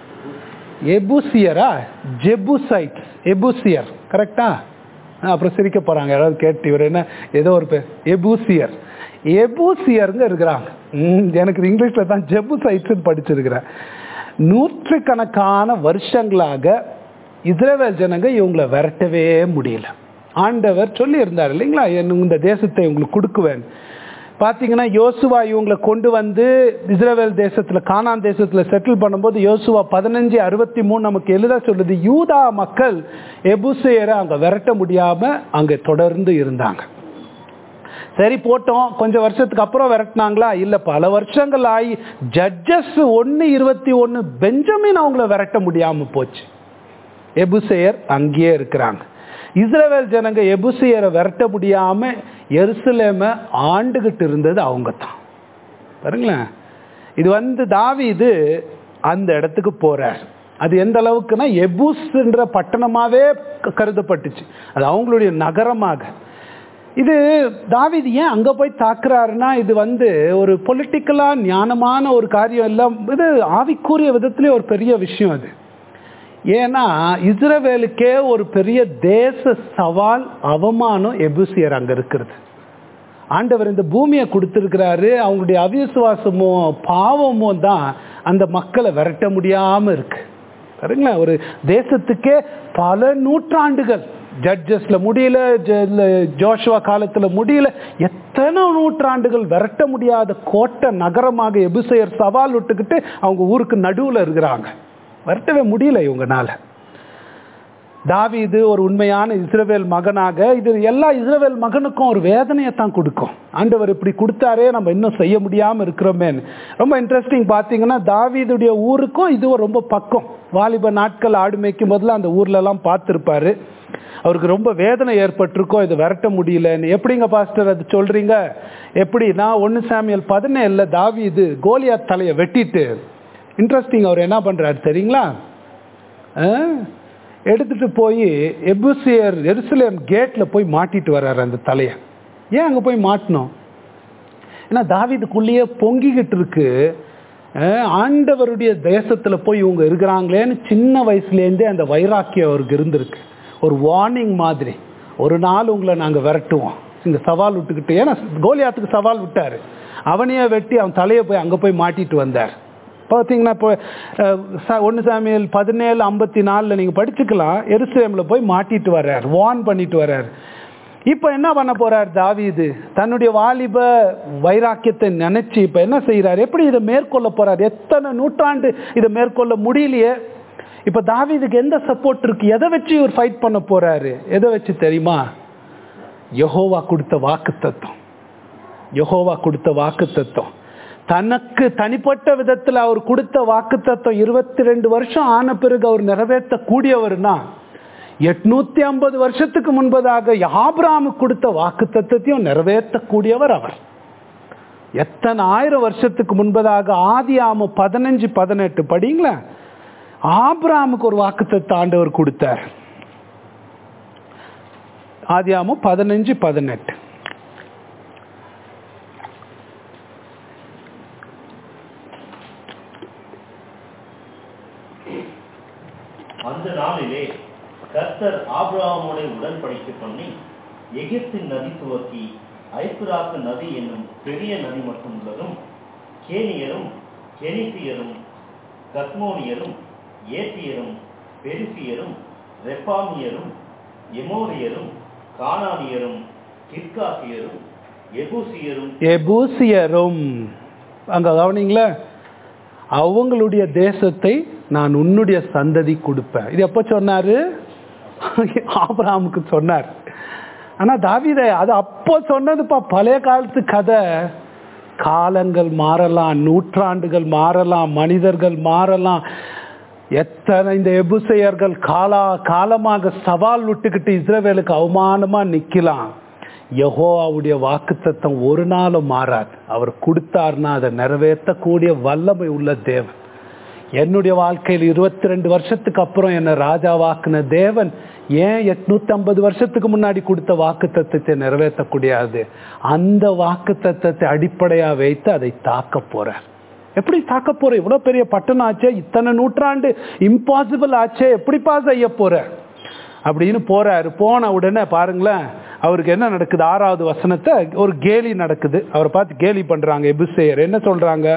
எபுசியரா ஜெபுசைட் எபுசியர் கரெக்டா அப்புறம் சிரிக்க போறாங்க யாராவது கேட்டு இவர் என்ன ஏதோ ஒரு பேர் எபூசியர் எபூசியருங்க இருக்கிறாங்க ம், எனக்கு இது இங்கிலீஷ்ல தான் ஜெபுசைட்ஸ் படிச்சிருக்கிறேன் நூற்றுக்கணக்கான வருஷங்களாக இஸ்ரேல் ஜனங்க இவங்களை விரட்டவே முடியல ஆண்டவர் சொல்லி இருந்தார் இல்லைங்களா என் இந்த தேசத்தை உங்களுக்கு கொடுக்குவேன் பார்த்தீங்கன்னா யோசுவா இவங்களை கொண்டு வந்து இஸ்ரேல் தேசத்துல கானான் தேசத்துல செட்டில் பண்ணும்போது யோசுவா பதினஞ்சு அறுபத்தி மூணு நமக்கு எழுத சொல்லுது யூதா மக்கள் எபுசேயரை அங்க விரட்ட முடியாம அங்க தொடர்ந்து இருந்தாங்க சரி போட்டோம் கொஞ்சம் வருஷத்துக்கு அப்புறம் விரட்டினாங்களா இல்ல பல வருஷங்கள் ஆகி ஜட்ஜஸ் ஒன்னு இருபத்தி ஒன்னு பெஞ்சமின் அவங்கள விரட்ட முடியாம போச்சு எபுசேயர் அங்கேயே இருக்கிறாங்க இஸ்ரவேல் ஜனங்க எபுசேயரை விரட்ட முடியாம எருசலேம ஆண்டுகிட்டு இருந்தது அவங்க தான் பாருங்களேன் இது வந்து தாவீது அந்த இடத்துக்கு போறார் அது எந்த அளவுக்குன்னா எபுஸ்ன்ற பட்டணமாவே க- கருதப்பட்டுச்சு அது அவங்களுடைய நகரமாக இது தாவீது ஏன் அங்க போய் தாக்குறாருன்னா இது வந்து ஒரு பொலிட்டிக்கலா ஞானமான ஒரு காரியம் எல்லாம் இது ஆவிக்குரிய விதத்திலே ஒரு பெரிய விஷயம் அது ஏன்னா இஸ்ரவேலுக்கே ஒரு பெரிய தேச சவால் அவமானம் எபுசியர் அங்க இருக்கிறது ஆண்டவர் இந்த பூமியை கொடுத்திருக்கிறாரு அவங்களுடைய அவிசுவாசமும் பாவமும் தான் அந்த மக்களை விரட்ட முடியாம இருக்கு பாருங்களேன் ஒரு தேசத்துக்கே பல நூற்றாண்டுகள் ஜட்ஜஸ்ல முடியல ஜ- இல்ல ஜோஷுவா காலத்துல முடியல எத்தனை நூற்றாண்டுகள் விரட்ட முடியாத கோட்டை நகரமாக எபுசையர் சவால் விட்டுக்கிட்டு அவங்க ஊருக்கு நடுவுல இருக்கிறாங்க விரட்டவே முடியல இவங்கனால தாவீது ஒரு உண்மையான இஸ்ரவேல் மகனாக இது எல்லா இஸ்ரவேல் மகனுக்கும் ஒரு வேதனையை தான் கொடுக்கும் ஆண்டவர் இப்படி கொடுத்தாரே நம்ம இன்னும் செய்ய முடியாம இருக்கிறோமேன்னு ரொம்ப இன்ட்ரெஸ்டிங் பார்த்தீங்கன்னா தாவீதுடைய ஊருக்கும் இதுவும் ரொம்ப பக்கம் வாலிப நாட்கள் ஆடு மேய்க்கும் போதுல அந்த ஊர்ல எல்லாம் பார்த்துருப்பாரு அவருக்கு ரொம்ப வேதனை ஏற்பட்டிருக்கோ இது விரட்ட முடியலன்னு எப்படிங்க பாஸ்டர் அது சொல்றீங்க எப்படி நான் ஒன்னு சாமியல் பதினேழுல தாவீது கோலியாத் தலையை வெட்டிட்டு இன்ட்ரெஸ்டிங் அவர் என்ன பண்றாரு தெரியுங்களா ஆ? எடுத்துட்டு போய் எபுசியர் எருசலேம் கேட்ல போய் மாட்டிட்டு வர்றாரு அந்த தலையை ஏன் அங்க போய் மாட்டணும் ஏன்னா தாவீதுக்குள்ளேயே பொங்கிக்கிட்டு இருக்கு அஹ் ஆண்டவருடைய தேசத்துல போய் இவங்க இருக்கிறாங்களேன்னு சின்ன வயசுலேருந்தே அந்த வைராக்கியம் அவருக்கு இருந்திருக்கு ஒரு வார்னிங் மாதிரி ஒரு நாள் உங்களை நாங்க விரட்டுவோம் இங்க சவால் விட்டுக்கிட்டு ஏன்னா கோலியாத்துக்கு சவால் விட்டாரு அவனையே வெட்டி அவன் தலையை போய் அங்க போய் மாட்டிட்டு வந்தார் பார்த்தீங்கன்னா இப்போ ஒன்று சாமியல் பதினேழு ஐம்பத்தி நாலில் நீங்கள் படிச்சுக்கலாம் எருசலேமில் போய் மாட்டிட்டு வர்றார் வார்ன் பண்ணிட்டு வர்றார் இப்போ என்ன பண்ண போறார் தாவீது தன்னுடைய வாலிப வைராக்கியத்தை நினைச்சு இப்போ என்ன செய்யறார் எப்படி இதை மேற்கொள்ள போறார் எத்தனை நூற்றாண்டு இதை மேற்கொள்ள முடியலையே இப்போ தாவீதுக்கு எந்த சப்போர்ட் இருக்கு எதை வச்சு இவர் ஃபைட் பண்ண போறாரு எதை வச்சு தெரியுமா யெகோவா கொடுத்த வாக்கு தத்துவம் யெகோவா கொடுத்த வாக்கு தத்துவம் தனக்கு தனிப்பட்ட விதத்தில் அவர் கொடுத்த வாக்கு தத்துவம் இருபத்தி ரெண்டு வருஷம் ஆன பிறகு அவர் நிறைவேற்ற கூடியவர்னா எட்நூத்தி ஐம்பது வருஷத்துக்கு முன்பதாக ஆபிராமு கொடுத்த வாக்கு தத்துவத்தையும் நிறைவேற்றக்கூடியவர் அவர் எத்தனை ஆயிரம் வருஷத்துக்கு முன்பதாக ஆதியாம பதினஞ்சு பதினெட்டு படிங்களா ஆபிராமுக்கு ஒரு வாக்குத்தத்த ஆண்டவர் கொடுத்தார் ஆதியாமம் பதினஞ்சு பதினெட்டு அந்த நாளிலே கர்த்தர் ஆபிரகாமோட உடன்படிக்கை பண்ணி எகிப்தின் நதி துவக்கி ஐப்புராக்கு நதி என்னும் பெரிய நதி மட்டும் உள்ளதும் கேனியரும் கெனிசியரும் கஸ்மோனியரும் ஏத்தியரும் பெருசியரும் ரெப்பாமியரும் எமோரியரும் கானானியரும் கிர்காசியரும் எபூசியரும் எபூசியரும் அங்க கவனிங்களா அவங்களுடைய தேசத்தை நான் உன்னுடைய சந்ததி கொடுப்பேன் இது எப்ப சொன்னாரு ஆபிரகாமுக்கு சொன்னார் ஆனா தாவீத அது அப்போ சொன்னதுப்பா பழைய காலத்து கதை காலங்கள் மாறலாம் நூற்றாண்டுகள் மாறலாம் மனிதர்கள் மாறலாம் எத்தனை இந்த எபுசையர்கள் காலா காலமாக சவால் விட்டுக்கிட்டு இஸ்ரவேலுக்கு அவமானமா நிக்கலாம் யெகோவாவுடைய வாக்குத்தத்தம் ஒரு நாளும் மாறாது அவர் கொடுத்தார்னா அதை நிறைவேற்றக்கூடிய வல்லமை உள்ள தேவன் என்னுடைய வாழ்க்கையில் இருபத்தி ரெண்டு வருஷத்துக்கு அப்புறம் என்னை ராஜாவாக்குன தேவன் ஏன் எட்நூத்தி ஐம்பது வருஷத்துக்கு முன்னாடி கொடுத்த வாக்கு தத்துவத்தை நிறைவேற்றக்கூடியது அந்த வாக்கு தத்துவத்தை அடிப்படையா வைத்து அதை தாக்க போறார் எப்படி தாக்க போற இவ்வளவு பெரிய பட்டணம் ஆச்சே இத்தனை நூற்றாண்டு இம்பாசிபிள் ஆச்சே எப்படிப்பா செய்ய போற அப்படின்னு போறாரு போன உடனே பாருங்களேன் அவருக்கு என்ன நடக்குது ஆறாவது வசனத்தை ஒரு கேலி நடக்குது அவரை பார்த்து கேலி பண்றாங்க எபிசேயர் என்ன சொல்றாங்க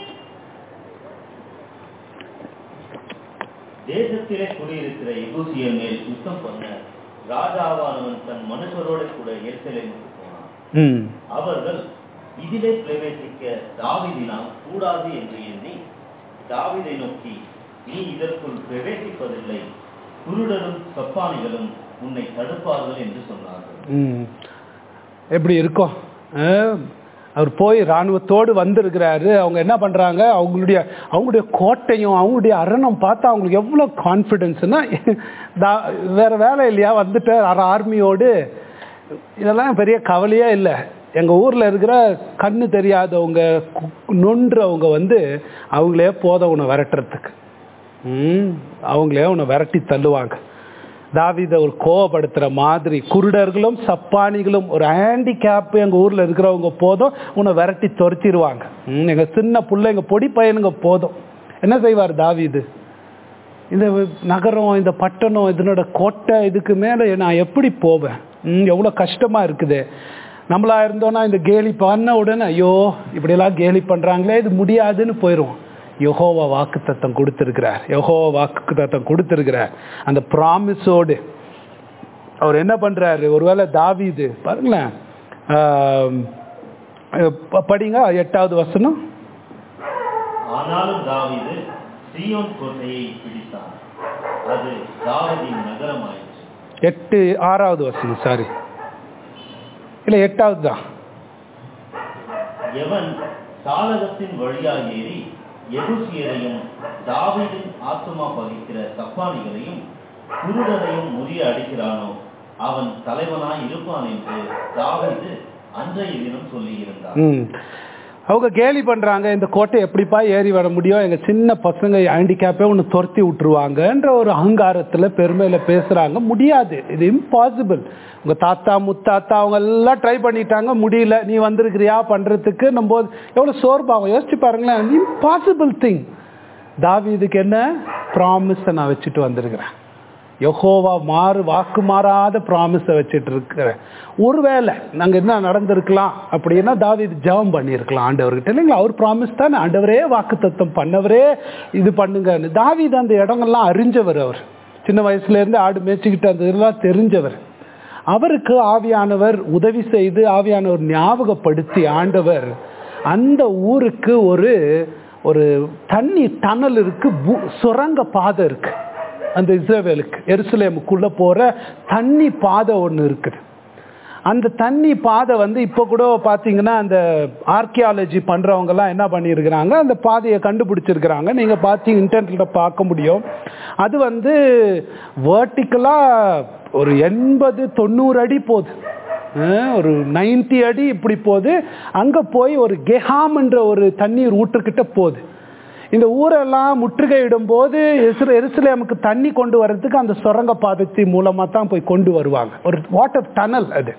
தேசத்திலே குடியிருக்கிற எபூசியர் மேல் யுத்தம் பண்ண ராஜாவானவன் தன் மனுஷரோட கூட எருசலேமுக்கு போனான் ம் அவர்கள் இதிலே பிரவேசிக்க தாவீதினால் கூடாது என்று எண்ணி தாவீதை நோக்கி நீ இதற்குள் பிரவேசிப்பதில்லை குருடரும் சப்பானிகளும் உன்னை தடுப்பார்கள் என்று சொன்னார்கள் ம். எப்படி இருக்கும் அஹ், அவர் போய் இராணுவத்தோடு வந்திருக்கிறாரு அவங்க என்ன பண்றாங்க அவங்களுடைய அவங்களுடைய கோட்டையும் அவங்களுடைய அரணம் பார்த்தா அவங்களுக்கு எவ்வளோ கான்ஃபிடென்ஸ்னா வேற வேலை இல்லையா வந்துட்டு ஆர்மியோடு இதெல்லாம் பெரிய கவலையே இல்லை எங்க ஊர்ல இருக்கிற கண்ணு தெரியாதவங்க கு- நொன்றவங்க வந்து அவங்களே போதும் உன்னை விரட்டுறதுக்கு ம் அவங்களே உன்னை விரட்டி தள்ளுவாங்க தாவீதை ஒரு கோவப்படுத்துற மாதிரி குருடர்களும் சப்பானிகளும் ஒரு ஹேண்டிகேப் எங்க ஊர்ல இருக்கிறவங்க போதும் உன்னை விரட்டி துரத்திடுவாங்க ம், எங்க சின்ன பிள்ளைங்க பொடி பையனுங்க போதும் என்ன செய்வார் தாவீது இந்த நகரம் இந்த பட்டணம் இதனோட கோட்டை இதுக்கு மேல நான் எப்படி போவேன் ம், எவ்வளவு கஷ்டமா இருக்குது நம்மளா இருந்தோம்னா இந்த கேலி பண்ண உடனே ஐயோ இப்படியெல்லாம் கேலி பண்றாங்களே இது முடியாதுன்னு போயிடும் யெகோவா வாக்கு தத்தம் கொடுத்திருக்கிறார் யெகோவா வாக்கு தத்தம் கொடுத்திருக்கிறார் அந்த ப்ராமிஸோடு அவர் என்ன பண்றாரு ஒருவேளை தாவீது பாருங்களேன் ஆம், ப- படிங்க எட்டாவது வசனம் ஆனாலும் தாவீது சீயோன் கோட்டையை பிடித்தான் அது தாவீதின் நகரமாயிற்று எட்டு ஆறாவது வசனம் சாரி இல்லை எட்டாவது தான் எவன் சாலகத்தின் வழியாக ஏறி எபுசியரையும் தாவீதின் ஆத்துமா பகிக்கிற சப்பானிகளையும் குருடரையும் முறிய அடிக்கிறானோ அவன் தலைவனாய் இருப்பான் என்று தாவீது அன்றைய தினம் சொல்லியிருந்தான் ம் அவங்க கேலி பண்றாங்க இந்த கோட்டை எப்படிப்பா ஏறி வர முடியும் எங்க சின்ன பசங்க ஹேண்டிகேப்பே ஒன்று துரத்தி விட்டுருவாங்கன்ற ஒரு அகங்காரத்துல பெருமையில பேசுறாங்க முடியாது இது இம்பாசிபிள் உங்க தாத்தா முத்தாத்தா அவங்க எல்லாம் ட்ரை பண்ணிட்டாங்க முடியல நீ வந்திருக்கிறியா பண்றதுக்கு நம்ம எவ்வளவு சோர்பாகும் யோசிச்சு பாருங்களேன் இம்பாசிபிள் திங் தாவீதுக்கு என்ன ப்ராமிஸை நான் வச்சுட்டு வந்திருக்கிறேன் யெகோவா மாறு வாக்கு மாறாத ப்ராமிஸை வச்சுட்டு இருக்கிற ஒருவேளை நாங்க என்ன நடந்திருக்கலாம் அப்படின்னா தாவீது ஜெபம் பண்ணியிருக்கலாம் ஆண்டவர்கிட்ட இல்லைங்களா அவர் ப்ராமிஸ் தானே ஆண்டவரே வாக்கு தத்துவம் பண்ணவரே இது பண்ணுங்கன்னு தாவீது அந்த இடங்கள்லாம் அறிஞ்சவர் அவர் சின்ன வயசுல இருந்து ஆடு மேய்ச்சிக்கிட்டு அந்த இதெல்லாம் தெரிஞ்சவர் அவருக்கு ஆவியானவர் உதவி செய்து ஆவியானவர் ஞாபகப்படுத்தி ஆண்டவர் அந்த ஊருக்கு ஒரு ஒரு தண்ணி டனல் இருக்கு பூ- சுரங்க பாதை இருக்கு அந்த இஸ்ரேவேலுக்கு எருசலேமுக்குள்ள போற தண்ணி பாதை ஒன்று இருக்குது அந்த தண்ணி பாதை வந்து இப்போ கூட பார்த்தீங்கன்னா அந்த ஆர்கியாலஜி பண்றவங்கலாம் என்ன பண்ணியிருக்கிறாங்க அந்த பாதையை கண்டுபிடிச்சிருக்கிறாங்க நீங்க பார்த்தீங்க இன்டர்நெட்ல பார்க்க முடியும் அது வந்து வேர்ட்டிக்கலா ஒரு எண்பது தொண்ணூறு அடி போகுது அஹ் ஒரு 90 அடி இப்படி போகுது அங்க போய் ஒரு கெஹாம்ன்ற ஒரு தண்ணீர் ஊற்றுக்கிட்ட போகுது இந்த ஊரெல்லாம் முற்றுகையிடும் போது எருசலே- எருசலேமுக்கு தண்ணி கொண்டு வர்றதுக்கு அந்த சுரங்க பாதத்தின் மூலமா தான் போய் கொண்டு வருவாங்க ஒரு வாட்டர் டனல் அது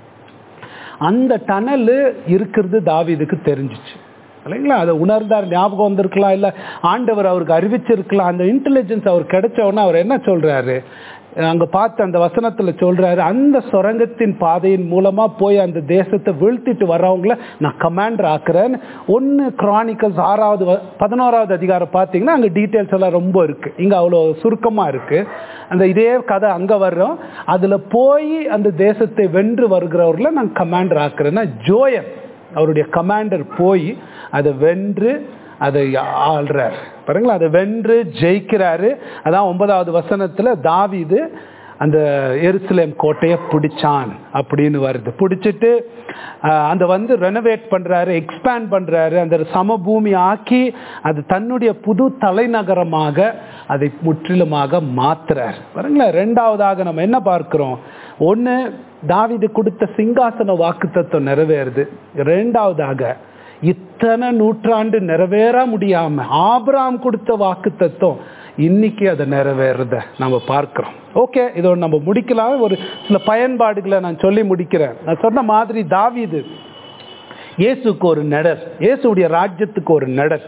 அந்த டனல் இருக்கிறது தாவீதுக்கு தெரிஞ்சிச்சு இல்லைங்களா அதை உணர்ந்தார் ஞாபகம் வந்திருக்கலாம் இல்ல ஆண்டவர் அவருக்கு அறிவிச்சிருக்கலாம் அந்த இன்டெலிஜென்ஸ் அவர் கிடைச்ச உடனே அவர் என்ன சொல்றாரு அங்க பார்த்து அந்த வசனத்துல சொல்றாரு அந்த சுரங்கத்தின் பாதையின் மூலமா போய் அந்த தேசத்தை வீழ்த்திட்டு வர்றவங்கள நான் கமாண்டர் ஆக்குறேன் ஒன்னு கிரானிக்கல்ஸ் ஆறாவது வ- பதினோராவது அதிகாரம் பார்த்தீங்கன்னா அங்க டீட்டெயில்ஸ் எல்லாம் ரொம்ப இருக்கு இங்க அவ்வளோ சுருக்கமா இருக்கு அந்த இதே கதை அங்க வர்றோம் அதுல போய் அந்த தேசத்தை வென்று வருகிறவர்களை நான் கமாண்டர் ஆக்குறேன்னா ஜோயன் அவருடைய கமாண்டர் போய் அதை வென்று அதை ஆள்றார் பாருங்களா அதை வென்று ஜெயிக்கிறாரு அதான் ஒன்பதாவது வசனத்துல தாவீது அந்த எருசலேம் கோட்டையை பிடிச்சான் அப்படின்னு வருது பிடிச்சிட்டு ஆஹ், அந்த வந்து ரெனோவேட் பண்றாரு எக்ஸ்பேண்ட் பண்றாரு அந்த சமபூமி ஆக்கி அது தன்னுடைய புது தலைநகரமாக அதை முற்றிலுமாக மாத்துறார் பாருங்களா ரெண்டாவதாக நம்ம என்ன பார்க்கிறோம் ஒண்ணு தாவீது கொடுத்த சிங்காசன வாக்குத்தத்தம் நிறைவேறுது ரெண்டாவதாக இத்தனை நூற்றாண்டு நிறைவேற முடியாம ஆபிரகாம் கொடுத்த வாக்குத்தத்தம் இன்னைக்கு அதை நிறைவேறத நம்ம பார்க்கிறோம் ஓகே இதோட நம்ம முடிக்கலாம் ஒரு சில பயன்பாடுகளை நான் சொல்லி முடிக்கிறேன் நான் சொன்ன மாதிரி தாவீது இயேசுக்கு ஒரு நடர் இயேசுடைய ராஜ்யத்துக்கு ஒரு நடர்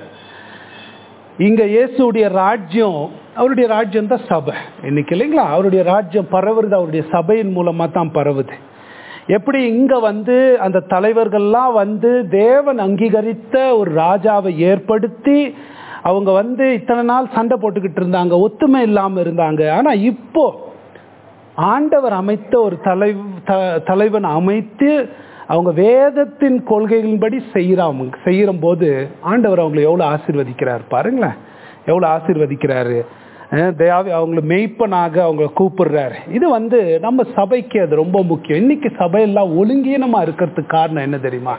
இங்க இயேசுடைய ராஜ்யம் அவருடைய ராஜ்யம் தான் சபை இன்னைக்கு இல்லைங்களா அவருடைய ராஜ்யம் பரவுறது அவருடைய சபையின் மூலமா தான் பரவுது எப்படி இங்க வந்து அந்த தலைவர்கள்லாம் வந்து தேவன் அங்கீகரித்த ஒரு ராஜாவை ஏற்படுத்தி அவங்க வந்து இத்தனை நாள் சண்டை போட்டுக்கிட்டு இருந்தாங்க ஒத்துமை இல்லாம இருந்தாங்க ஆனா இப்போ ஆண்டவர் அமைத்த ஒரு தலை த- தலைவன் அமைத்து அவங்க வேதத்தின் கொள்கைகளின்படி செய்யறாங்க செய்யற போது ஆண்டவர் அவங்களை எவ்வளவு ஆசீர்வதிக்கிறார் பாருங்களேன் எவ்வளவு ஆசீர்வதிக்கிறாரு அஹ் தயாவி அவங்கள மெய்ப்பனாக அவங்கள கூப்பிடுறாரு இது வந்து நம்ம சபைக்கு அது ரொம்ப முக்கியம் இன்னைக்கு சபையெல்லாம் ஒழுங்கீனமா இருக்கிறதுக்கு காரணம் என்ன தெரியுமா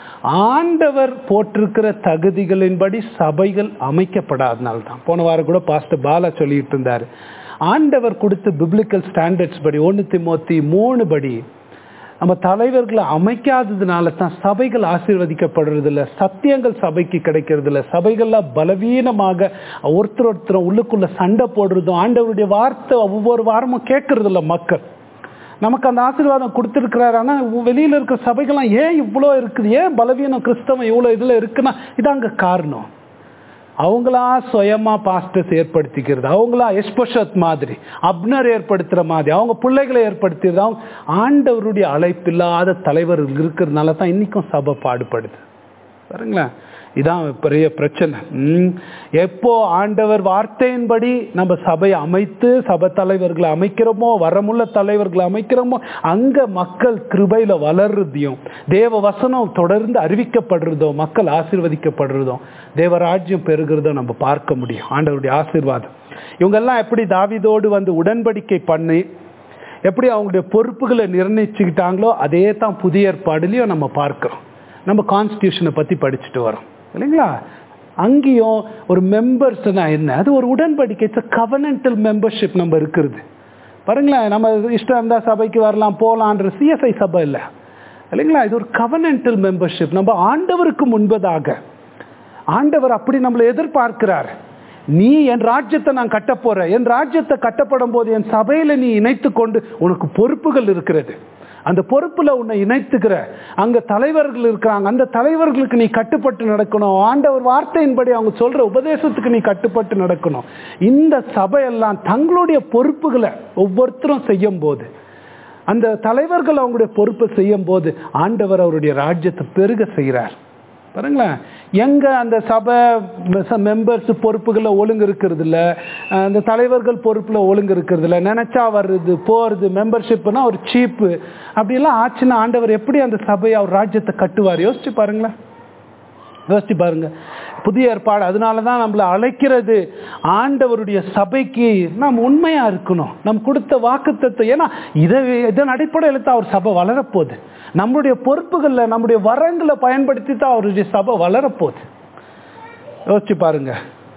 ஆண்டவர் போட்டிருக்கிற தகுதிகளின்படி சபைகள் அமைக்கப்படாதனால தான் போன வாரம் கூட பாஸ்டர் பாலா சொல்லிட்டு இருந்தாரு ஆண்டவர் கொடுத்த பிப்ளிக்கல் ஸ்டாண்டர்ட்ஸ் படி ஒன்று திமோத்தி மூணு படி நம்ம தலைவர்களை அமைக்காததுனால தான் சபைகள் ஆசீர்வதிக்கப்படுறது இல்ல சத்தியங்கள் சபைக்கு கிடைக்கிறது இல்ல சபைகள்லாம் பலவீனமாக ஒருத்தர் ஒருத்தர் உள்ளுக்குள்ள சண்டை போடுறதும் ஆண்டவருடைய வார்த்தை ஒவ்வொரு வாரமும் கேட்கறது இல்ல மக்கள் நமக்கு அந்த ஆசீர்வாதம் கொடுத்துருக்கிறாரு ஆனா வெளியில இருக்கிற சபைகள்லாம் ஏன் இவ்வளோ இருக்குது ஏன் பலவீனம் கிறிஸ்தவம் இவ்வளோ இதுல இருக்குன்னா இதாங்க காரணம் அவங்களா சுயமா பாஸ்டர்ஸ் ஏற்படுத்திக்கிறது அவங்களா எஸ்பஷத் மாதிரி அப்னர் ஏற்படுத்துற மாதிரி அவங்க பிள்ளைகளை ஏற்படுத்துறது அவங்க ஆண்டவருடைய அழைப்பில்லாத தலைவர்கள் இருக்கிறதுனால தான் இன்னைக்கும் சபை பாடுபடுது பாருங்களேன் இதான் பெரிய பிரச்சனை ம். எப்போ ஆண்டவர் வார்த்தையின்படி நம்ம சபையை அமைத்து சபை தலைவர்களை அமைக்கிறோமோ வரமுள்ள தலைவர்களை அமைக்கிறோமோ அங்க மக்கள் கிருபையில வளர்றதையும் தேவ வசனம் தொடர்ந்து அறிவிக்கப்படுறதோ மக்கள் ஆசீர்வதிக்கப்படுறதோ தேவராஜ்யம் பெறுகிறதோ நம்ம பார்க்க முடியும் ஆண்டவருடைய ஆசீர்வாதம் இவங்கெல்லாம் எப்படி தாவீதோடு வந்து உடன்படிக்கை பண்ணி எப்படி அவங்களுடைய பொறுப்புகளை நிர்ணயிச்சுக்கிட்டாங்களோ அதே தான் புதிய ஏற்பாடுலையும் நம்ம பார்க்கிறோம் நம்ம கான்ஸ்டியூஷனை பத்தி படிச்சுட்டு வரோம் இல்லைங்களா அங்கேயும் ஒரு மெம்பர்ஸ்னா என்ன அது ஒரு உடன்படிக்கை இட்ஸ் கவர்னண்டல் மெம்பர்ஷிப் நம்ம இருக்கிறது பாருங்களேன் நம்ம இஷ்டம் இருந்தா சபைக்கு வரலாம் போலான்ற சிஎஸ்ஐ சபை இல்லை இல்லைங்களா இது ஒரு கவர்னண்டல் மெம்பர்ஷிப் நம்ம ஆண்டவருக்கு முன்பதாக ஆண்டவர் அப்படி நம்மளை எதிர்பார்க்கிறார் நீ என் ராஜ்யத்தை நான் கட்ட போறேன் என் ராஜ்யத்தை கட்டப்படும் போது என் சபையில நீ இணைத்து கொண்டு உனக்கு பொறுப்புகள் இருக்கிறது அந்த பொறுப்புல உன்னை இணைத்துக்கிற அங்க தலைவர்கள் இருக்கிறாங்க அந்த தலைவர்களுக்கு நீ கட்டுப்பட்டு நடக்கணும் ஆண்டவர் வார்த்தையின்படி அவங்க சொல்ற உபதேசத்துக்கு நீ கட்டுப்பட்டு நடக்கணும் இந்த சபையெல்லாம் தங்களுடைய பொறுப்புகளை ஒவ்வொருத்தரும் செய்யும் போது அந்த தலைவர்கள் அவங்களுடைய பொறுப்பை செய்யும் போது ஆண்டவர் அவருடைய ராஜ்யத்தை பெருக செய்கிறார் பாருங்களேன் எங்க அந்த சபை மெம்பர்ஸ் பொறுப்புகளை ஒழுங்கு இருக்கிறது இல்ல அந்த தலைவர்கள் பொறுப்புல ஒழுங்கு இருக்கிறது இல்ல நினைச்சா வர்றது போறது மெம்பர்ஷிப்னா ஒரு சீப்பு அப்படிலாம் ஆச்சுன்னா ஆண்டவர் எப்படி அந்த சபையை அவர் ராஜ்யத்தை கட்டுவார் யோசிச்சு பாருங்களேன் யோசிச்சு பாருங்க புதிய ஏற்பாடு அதனால தான் நம்மளை அழைக்கிறது ஆண்டவருடைய சபைக்கு நாம் உண்மையா இருக்கணும் நம் கொடுத்த வாக்குத்தத்தை ஏன்னா இதை இதன் அடிப்படையில் தான் அவர் சபை வளரப்போகுது நம்முடைய பொறுப்புகளில் நம்முடைய வரங்களை பயன்படுத்தி தான் அவருடைய சபை வளரப்போகுது யோசிச்சு பாருங்க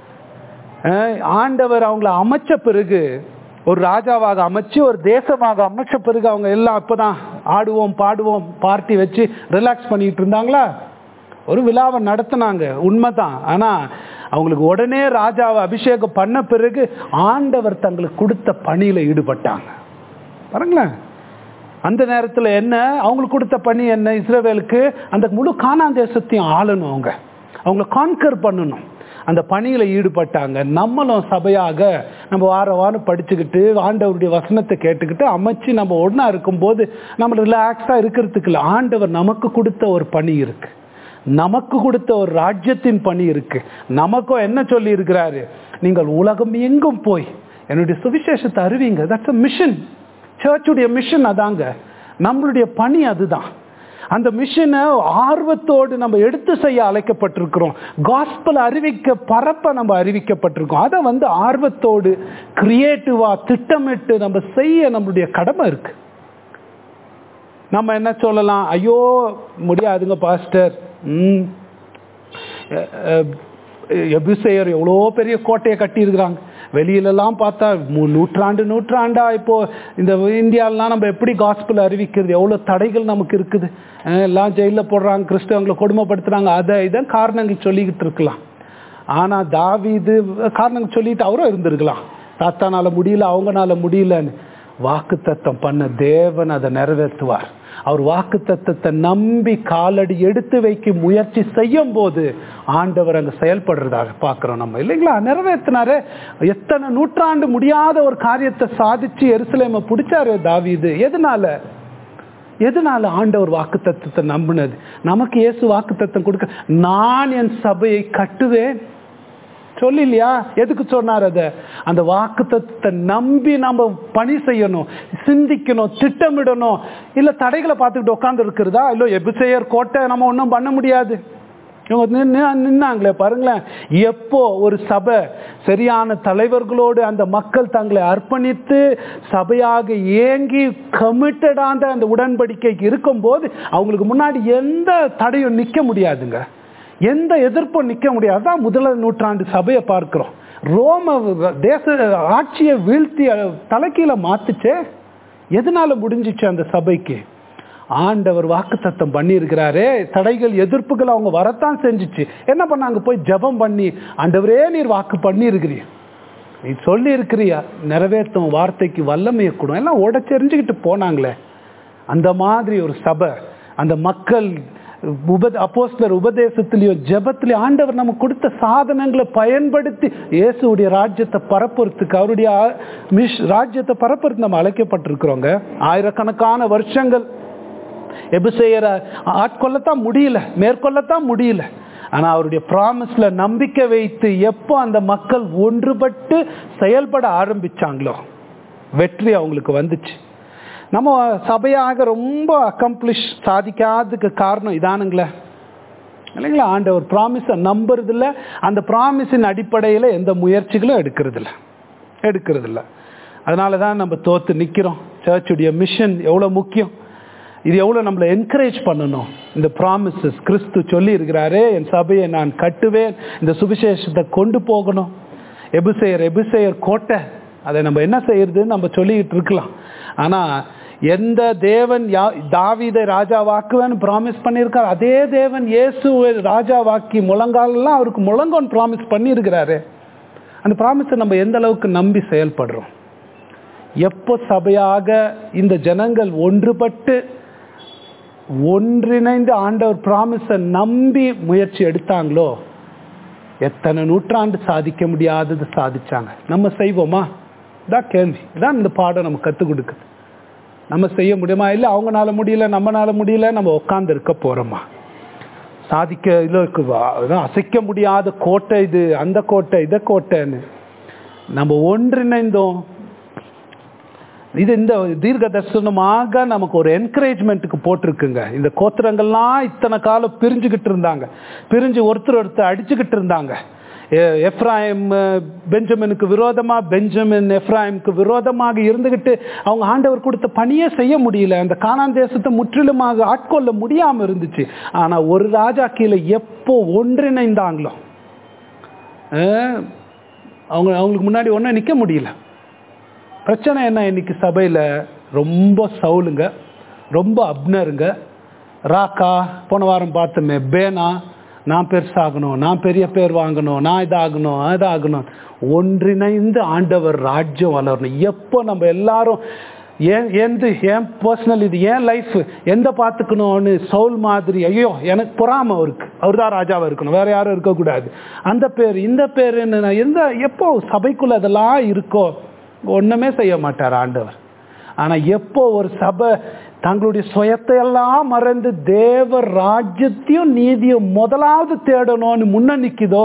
அஹ் ஆண்டவர் அவங்கள அமைச்ச பிறகு ஒரு ராஜாவாக அமைச்சு ஒரு தேசமாக அமைச்ச பிறகு அவங்க எல்லாம் இப்பதான் ஆடுவோம் பாடுவோம் பார்ட்டி வச்சு ரிலாக்ஸ் பண்ணிட்டு இருந்தாங்களா ஒரு விழாவை நடத்தினாங்க உண்மைதான் ஆனா அவங்களுக்கு உடனே ராஜாவை அபிஷேகம் பண்ண பிறகு ஆண்டவர் தங்களுக்கு கொடுத்த பணியில ஈடுபட்டாங்க பாருங்களேன் அந்த நேரத்தில் என்ன அவங்களுக்கு கொடுத்த பணி என்ன இஸ்ரேவேலுக்கு அந்த முழு கானான் தேசத்தையும் ஆளணும் அவங்க அவங்கள கான்கர் பண்ணணும் அந்த பணியில ஈடுபட்டாங்க நம்மளும் சபையாக நம்ம வார வாரம் படிச்சுக்கிட்டு ஆண்டவருடைய வசனத்தை கேட்டுக்கிட்டு அமைச்சு நம்ம ஒன்றா இருக்கும்போது நம்ம ரிலாக்ஸா இருக்கிறதுக்கு இல்லை ஆண்டவர் நமக்கு கொடுத்த ஒரு பணி இருக்கு நமக்கு கொடுத்த ஒரு ராஜ்யத்தின் பணி இருக்கு நமக்கும் என்ன சொல்லி இருக்கிறாரு நீங்கள் உலகம் எங்கும் போய் என்னுடைய சுவிசேஷத்தை அறிவிங்க தட்ஸ் அ மிஷன் சர்ச்சுடைய மிஷன் அதாங்க நம்மளுடைய பணி அதுதான் அந்த மிஷனை ஆர்வத்தோடு நம்ம எடுத்து செய்ய அழைக்கப்பட்டிருக்கிறோம் காஸ்பல் அறிவிக்க பரப்ப நம்ம அறிவிக்கப்பட்டிருக்கோம் அதை வந்து ஆர்வத்தோடு கிரியேட்டிவா திட்டமிட்டு நம்ம செய்ய நம்மளுடைய கடமை இருக்கு நம்ம என்ன சொல்லலாம் ஐயோ முடியாதுங்க பாஸ்டர் ம் எபிசையர் எவ்வளோ பெரிய கோட்டையை கட்டியிருக்கிறாங்க வெளியிலலாம் பார்த்தா மு- நூற்றாண்டு நூற்றாண்டா இப்போ இந்த இந்தியாவிலாம் நம்ம எப்படி காஸ்பிள் அறிவிக்கிறது எவ்வளோ தடைகள் நமக்கு இருக்குது அஹ் எல்லாம் ஜெயிலில் போடுறாங்க கிறிஸ்தவங்களை கொடுமைப்படுத்துறாங்க அதை இதை காரணங்கள் சொல்லிக்கிட்டு இருக்கலாம் ஆனால் தாவீது காரணங்கள் சொல்லிட்டு அவரும் இருந்திருக்கலாம் தாத்தானால முடியல அவங்கனால முடியலன்னு வாக்கு தத்தம் பண்ண தேவன் அதை நிறைவேற்றுவார் அவர் வாக்கு தத்தத்தை நம்பி காலடி எடுத்து வைக்க முயற்சி செய்யும் போது ஆண்டவர் அங்க செயல்படுறதாக பார்க்கிறோம் நம்ம இல்லைங்களா நிறைவேற்றினாரு எத்தனை நூற்றாண்டு முடியாத ஒரு காரியத்தை சாதிச்சு எருசலேமை பிடிச்சாரு தாவீது எதனால எதனால ஆண்டவர் வாக்கு தத்துவத்தை நம்பினது நமக்கு இயேசு வாக்கு தத்துவம் கொடுக்க நான் என் சபையை கட்டுவேன் சொல்லலையா எதுக்கு சொன்னார் அதை அந்த வாக்கு தத்துவத்தை நம்பி நம்ம பணி செய்யணும் சிந்திக்கணும் திட்டமிடணும் இல்ல தடைகளை பார்த்துக்கிட்டு உட்கார்ந்து இருக்கிறதா இல்ல எபிசையர் கோட்டை நம்ம ஒன்றும் பண்ண முடியாது இவங்க நின்னு- நின்னாங்களே பாருங்களேன் எப்போ ஒரு சபை சரியான தலைவர்களோடு அந்த மக்கள் தங்களை அர்ப்பணித்து சபையாக ஏங்கி கமிட்டடான அந்த உடன்படிக்கைக்கு இருக்கும்போது அவங்களுக்கு முன்னாடி எந்த தடையும் நிக்க முடியாதுங்க எந்த எதிர்ப்பும் நிக்க முடியாது தான் முதல் நூற்றாண்டு சபையை பார்க்கிறோம் ரோம தேச ஆட்சியை வீழ்த்தி தலைக்கீழ மாத்துச்சே எதனால முடிஞ்சிச்சு அந்த சபைக்கு ஆண்டவர் வாக்குத்தத்தம் பண்ணியிருக்கிறாரே தடைகள் எதிர்ப்புகள் அவங்க வரத்தான் செஞ்சுச்சு என்ன பண்ணாங்க போய் ஜெபம் பண்ணி ஆண்டவரே நீர் வாக்கு பண்ணியிருக்கிறீர் நீ சொல்லி இருக்கிறியா நிறைவேற்றும் வார்த்தைக்கு வல்லமையை கொடும் எல்லாம் உடச்செறிஞ்சுக்கிட்டு போனாங்களே அந்த மாதிரி ஒரு சபை அந்த மக்கள் உப அப்போஸ்தலர் உபதேசத்திலையும் ஜெபத்திலையும் ஆண்டவர் நமக்கு கொடுத்த சாதனங்களை பயன்படுத்தி இயேசுடைய ராஜ்யத்தை பரப்புறதுக்கு அவருடைய ஆ- மிஷ் ராஜ்யத்தை பரப்புறதுக்கு நம்ம அழைக்கப்பட்டிருக்கிறோங்க ஆயிரக்கணக்கான வருஷங்கள் எபிசேயரை ஆட்கொள்ளத்தான் முடியல மேற்கொள்ளத்தான் முடியல ஆனா அவருடைய ப்ராமிஸ்ல நம்பிக்கை வைத்து எப்போ அந்த மக்கள் ஒன்றுபட்டு செயல்பட ஆரம்பிச்சாங்களோ வெற்றி அவங்களுக்கு வந்துச்சு நம்ம சபையாக ரொம்ப அக்கம்ப்ளிஷ் சாதிக்காததுக்கு காரணம் இதானுங்களே இல்லைங்களா ஆண்டவர் ப்ராமிஸை நம்புறது இல்ல அந்த ப்ராமிஸின் அடிப்படையில் எந்த முயற்சிகளும் எடுக்கிறது இல்ல எடுக்கிறது இல்ல அதனால தான் நம்ம தோத்து நிற்கிறோம் சர்ச்சுடைய மிஷன் எவ்வளோ முக்கியம் இது எவ்வளோ நம்மளை என்கரேஜ் பண்ணணும் இந்த ப்ராமிசஸ் கிறிஸ்து சொல்லி இருக்கிறாரே என் சபையை நான் கட்டுவேன் இந்த சுவிசேஷத்தை கொண்டு போகணும் எபிசேயர் எபிசேயர் கோட்டை அதை நம்ம என்ன செய்யறதுன்னு நம்ம சொல்லிக்கிட்டு இருக்கலாம் ஆனால் எந்த தேவன் யா தாவீதை ராஜாவாக்குவேன்னு ப்ராமிஸ் பண்ணியிருக்கார் அதே தேவன் இயேசுவை ராஜாவாக்கி முழங்காலெல்லாம் அவருக்கு முழங்கோன்னு ப்ராமிஸ் பண்ணியிருக்கிறாரு அந்த ப்ராமிஸை நம்ம எந்த அளவுக்கு நம்பி செயல்படுறோம் எப்போ சபையாக இந்த ஜனங்கள் ஒன்றுபட்டு ஒன்றிணைந்து ஆண்டவர் பிராமிஸை நம்பி முயற்சி எடுத்தாங்களோ எத்தனை நூற்றாண்டு சாதிக்க முடியாதது சாதிச்சாங்க நம்ம செய்வோமா இதான் கேள்வி இதான் இந்த பாடம் நம்ம கற்றுக் கொடுக்குது நம்ம செய்ய முடியுமா இல்லை அவங்கனால முடியல நம்மனால முடியல நம்ம உட்காந்து இருக்க போறோமா சாதிக்க இல்லை அதான் அசைக்க முடியாத கோட்டை இது அந்த கோட்டை இதை கோட்டைன்னு நம்ம ஒன்றிணைந்தோம் இது இந்த தீர்க்க தரிசனமாக நமக்கு ஒரு என்கரேஜ்மெண்ட்டுக்கு போட்டிருக்குங்க இந்த கோத்திரங்கள்லாம் இத்தனை காலம் பிரிஞ்சுக்கிட்டு இருந்தாங்க பிரிஞ்சு ஒருத்தர் ஒருத்தர் அடிச்சுக்கிட்டு இருந்தாங்க எ- எப்ராயிம் அஹ், பெஞ்சமினுக்கு விரோதமா பெஞ்சமின் எப்ராயிமுக்கு விரோதமாக இருந்துகிட்டு அவங்க ஆண்டவர் கொடுத்த பணியே செய்ய முடியல அந்த கானான் தேசத்தை முற்றிலுமாக ஆட்கொள்ள முடியாம இருந்துச்சு ஆனா ஒரு ராஜா கீழே எப்போ ஒன்றிணைந்தாங்களோ அஹ், அவங்க அவங்களுக்கு முன்னாடி ஒன்றும் நிற்க முடியல பிரச்சனை என்ன இன்னைக்கு சபையில் ரொம்ப சவுலுங்க ரொம்ப அப்னருங்க ராக்கா போன வாரம் பார்த்தோமே பேனா நான் பெருசாகணும் நான் பெரிய பேர் வாங்கணும் நான் இதாகணும் இதாகணும் ஒன்றிணைந்து ஆண்டவர் ராஜ்யம் வளரணும் எப்போ நம்ம எல்லாரும் ஏன் எந்த ஏன் பர்சனல் இது ஏன் லைஃப் எந்த பார்த்துக்கணும்னு சவுல் மாதிரி ஐயோ எனக்கு பொறாம அவருக்கு அவர் தான் ராஜாவாக இருக்கணும் வேற யாரும் இருக்கக்கூடாது அந்த பேர் இந்த பேருன்னு நான் எந்த எப்போ சபைக்குள்ள அதெல்லாம் இருக்கோ ஒண்ணுமே செய்ய மாட்டார் ஆண்டவர் ஆனா எப்போ ஒரு சபை தங்களுடைய சுயத்தை எல்லாம் மறந்து தேவ ராஜ்யத்தையும் நீதியும் முதலாவது தேடணும்னு முன்ன நிக்குதோ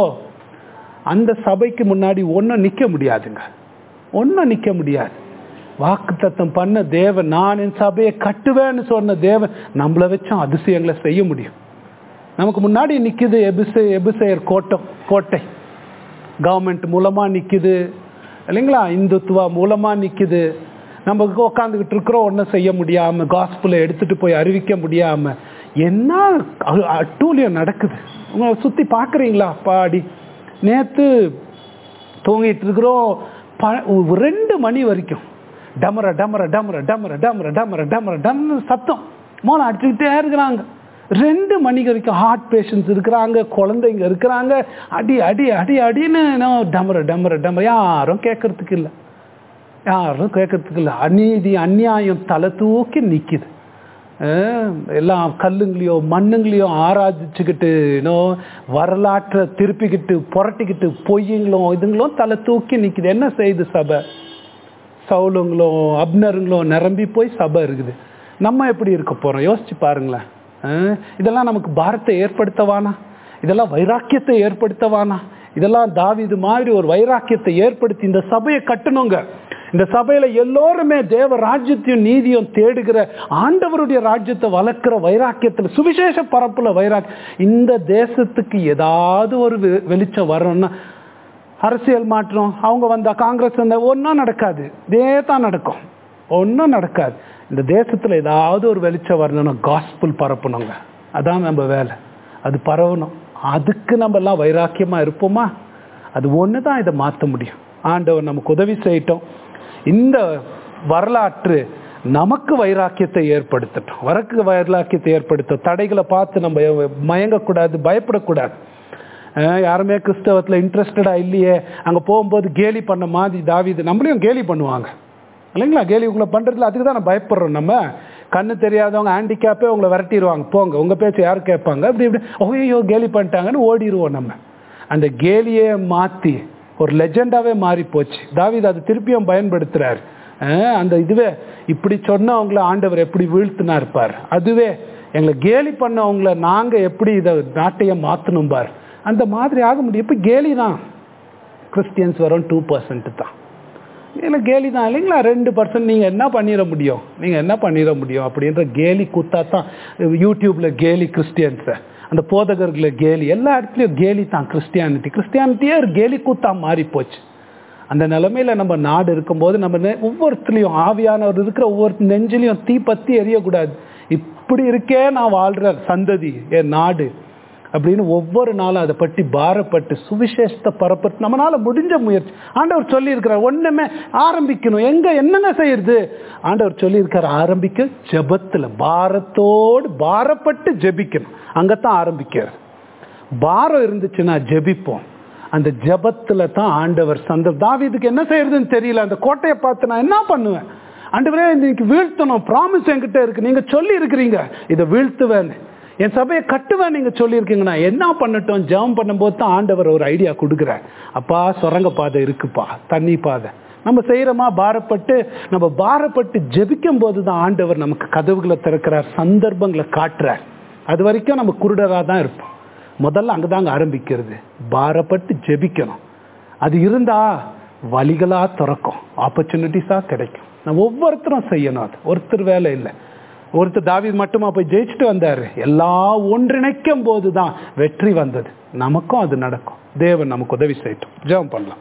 அந்த சபைக்கு முன்னாடி ஒன்றும் நிக்க முடியாதுங்க ஒன்றும் நிக்க முடியாது வாக்குத்தத்தம் பண்ண தேவன் நான் என் சபையை கட்டுவேன்னு சொன்ன தேவன் நம்மளை வச்சும் அதிசயங்களை செய்ய முடியும் நமக்கு முன்னாடி நிக்குது எபிசே எபிசேயர் கோட்டம் கோட்டை கவர்மெண்ட் மூலமா நிக்குது இல்லைங்களா இந்துத்துவா மூலமா நிக்குது நம்ம உட்காந்துக்கிட்டு இருக்கிறோம் ஒன்றும் செய்ய முடியாம காஸ்பிளை எடுத்துட்டு போய் அறிவிக்க முடியாம என்ன அ- அட்டூழியம் நடக்குது உங்களை சுத்தி பார்க்குறீங்களா பாடி நேத்து தூங்கிட்டு இருக்கிறோம் ப- ரெண்டு மணி வரைக்கும் டமர டமர டமர டமர டமர டமர டமர டம்னு சத்தம் மோளம் அடிச்சுக்கிட்டே இருக்கிறாங்க ரெண்டு மணிக்கு வரைக்கும் ஹார்ட் பேஷண்ட்ஸ் இருக்கிறாங்க குழந்தைங்க இருக்கிறாங்க அடி அடி அடி அடின்னு நான் டமர டமர டமர யாரும் கேட்கறதுக்கு இல்லை யாரும் கேட்கறதுக்கு இல்லை அநீதி அநியாயம் தலை தூக்கி நிக்குது அஹ் எல்லாம் கல்லுங்களையும் மண்ணுங்களையும் ஆராய்ச்சிக்கிட்டு இன்னும் வரலாற்றை திருப்பிக்கிட்டு புரட்டிக்கிட்டு பொய்யுங்களும் இதுங்களும் தலை தூக்கி நிக்குது என்ன செய்யுது சபை சவுலுங்களும் அப்னருங்களும் நிரம்பி போய் சபை இருக்குது நம்ம எப்படி இருக்க போறோம் யோசிச்சு பாருங்களேன் அஹ் இதெல்லாம் நமக்கு பாரத்தை ஏற்படுத்தவானா இதெல்லாம் வைராக்கியத்தை ஏற்படுத்தவானா இதெல்லாம் தாவீது மாதிரி ஒரு வைராக்கியத்தை ஏற்படுத்தி இந்த சபையை கட்டணுங்க இந்த சபையில எல்லோருமே தேவ ராஜ்யத்தையும் நீதியும் தேடுகிற ஆண்டவருடைய ராஜ்யத்தை வளர்க்கிற வைராக்கியத்துல சுவிசேஷ பரப்புல வைராக்கியம் இந்த தேசத்துக்கு ஏதாவது ஒரு வெ- வெளிச்சம் வரணும்னா அரசியல் மாற்றம் அவங்க வந்தா காங்கிரஸ் வந்தா ஒன்றும் நடக்காது இதே தான் நடக்கும் ஒன்றும் நடக்காது இந்த தேசத்துல ஏதாவது ஒரு வெளிச்சம் வரணும்னா காஸ்பிள் பரப்பணுங்க அதான் நம்ம வேலை அது பரவணும் அதுக்கு நம்ம எல்லாம் வைராக்கியமா இருப்போமா அது ஒன்று தான் இதை மாற்ற முடியும் ஆண்டவர் நமக்கு உதவி செய்யட்டும் இந்த வரலாற்று நமக்கு வைராக்கியத்தை ஏற்படுத்தட்டும் வரக்கு வைராக்கியத்தை ஏற்படுத்தும் தடைகளை பார்த்து நம்ம மயங்கக்கூடாது பயப்படக்கூடாது அஹ் யாருமே கிறிஸ்தவத்தில் இன்ட்ரெஸ்டடாக இல்லையே அங்கே போகும்போது கேலி பண்ண மாதிரி தாவிது நம்மளையும் கேலி பண்ணுவாங்க இல்லைங்களா கேலி உங்களை பண்ணுறதுல அதுக்கு தான் பயப்படுறோம் நம்ம கண்ணு தெரியாதவங்க ஹேண்டிகேப்பே உங்களை விரட்டிடுவாங்க போங்க உங்கள் பேச்சு யார் கேட்பாங்க அப்படி இப்படி ஓய்யோ கேலி பண்ணிட்டாங்கன்னு ஓடிடுவோம் நம்ம அந்த கேலியே மாற்றி ஒரு லெஜெண்டாவே மாறி போச்சு தாவீது அது திருப்பியும் பயன்படுத்துறாரு அஹ் அந்த இதுவே இப்படி சொன்னவங்கள ஆண்டவர் எப்படி வீழ்த்தினா இருப்பார் அதுவே எங்களை கேலி பண்ணவங்கள நாங்க எப்படி இதை நாட்டையே மாத்தணும் பார் அந்த மாதிரி ஆக முடியும் இப்ப கேலி தான் கிறிஸ்டியன்ஸ் வரும் டூ பர்சன்ட் தான் இல்லை கேலி தான் இல்லைங்களா ரெண்டு பர்சன்ட் நீங்கள் என்ன பண்ணிட முடியும் நீங்கள் என்ன பண்ணிட முடியும் அப்படின்ற கேலி கூத்தா தான் யூடியூப்ல கேலி கிறிஸ்டியன்ஸை அந்த போதகர்களை கேலி எல்லா இடத்துலையும் கேலி தான் கிறிஸ்டியானிட்டி கிறிஸ்டியானிட்டியே ஒரு கேலி கூத்தா மாறி போச்சு அந்த நிலைமையில நம்ம நாடு இருக்கும்போது நம்ம நெ- ஒவ்வொருத்தலையும் ஆவியானவர் இருக்கிற ஒவ்வொரு நெஞ்சிலையும் தீ பத்தி எரியக்கூடாது இப்படி இருக்கே நான் வாழ்ற சந்ததி என் நாடு அப்படின்னு ஒவ்வொரு நாளும் அதை பற்றி பாரப்பட்டு சுவிசேஷத்தை பரப்பட்டு நம்மளால முடிஞ்ச முயற்சி ஆண்டவர் சொல்லியிருக்கிறார் ஒண்ணுமே ஆரம்பிக்கணும் எங்க என்னங்க செய்யறது ஆண்டவர் சொல்லியிருக்கார் ஆரம்பிக்க ஜெபத்துல பாரத்தோடு பாரப்பட்டு ஜெபிக்கணும் அங்கத்தான் ஆரம்பிக்கிறது பாரம் இருந்துச்சுன்னா ஜெபிப்போம் அந்த ஜெபத்துல தான் ஆண்டவர் சந்த தாவீதுக்கு என்ன செய்யறதுன்னு தெரியல அந்த கோட்டையை பார்த்து நான் என்ன பண்ணுவேன் ஆண்டவரே இன்னைக்கு வீழ்த்தணும் ப்ராமிஸ் என்கிட்ட இருக்கு நீங்க சொல்லி இருக்கிறீங்க இதை வீழ்த்துவேன் என் சபையை கட்டுவேன் நீங்க சொல்லியிருக்கீங்க நான் என்ன பண்ணட்டும் ஜெபம் பண்ணும்போது தான் ஆண்டவர் ஒரு ஐடியா கொடுக்குறார் அப்பா சுரங்க பாதை இருக்குப்பா தண்ணி பாதை நம்ம செய்யறோமா பாரப்பட்டு நம்ம பாரப்பட்டு ஜெபிக்கும் போது தான் ஆண்டவர் நமக்கு கதவுகளை திறக்கிறார் சந்தர்ப்பங்களை காட்டுறார் அது வரைக்கும் நம்ம குருடராக தான் இருப்போம் முதல்ல அங்கதாங்க ஆரம்பிக்கிறது பாரப்பட்டு ஜெபிக்கணும் அது இருந்தா வழிகளா திறக்கும் ஆப்பர்ச்சுனிட்டிஸா கிடைக்கும் நம்ம ஒவ்வொருத்தரும் செய்யணும் அது ஒருத்தர் வேலை இல்லை ஒருத்தர் தாவீது மட்டுமா போய் ஜெயிச்சுட்டு வந்தாரு எல்லாம் ஒன்றிணைக்கும் போது தான் வெற்றி வந்தது நமக்கும் அது நடக்கும் தேவன் நமக்கு உதவி செய்யட்டும் ஜெபம் பண்ணலாம்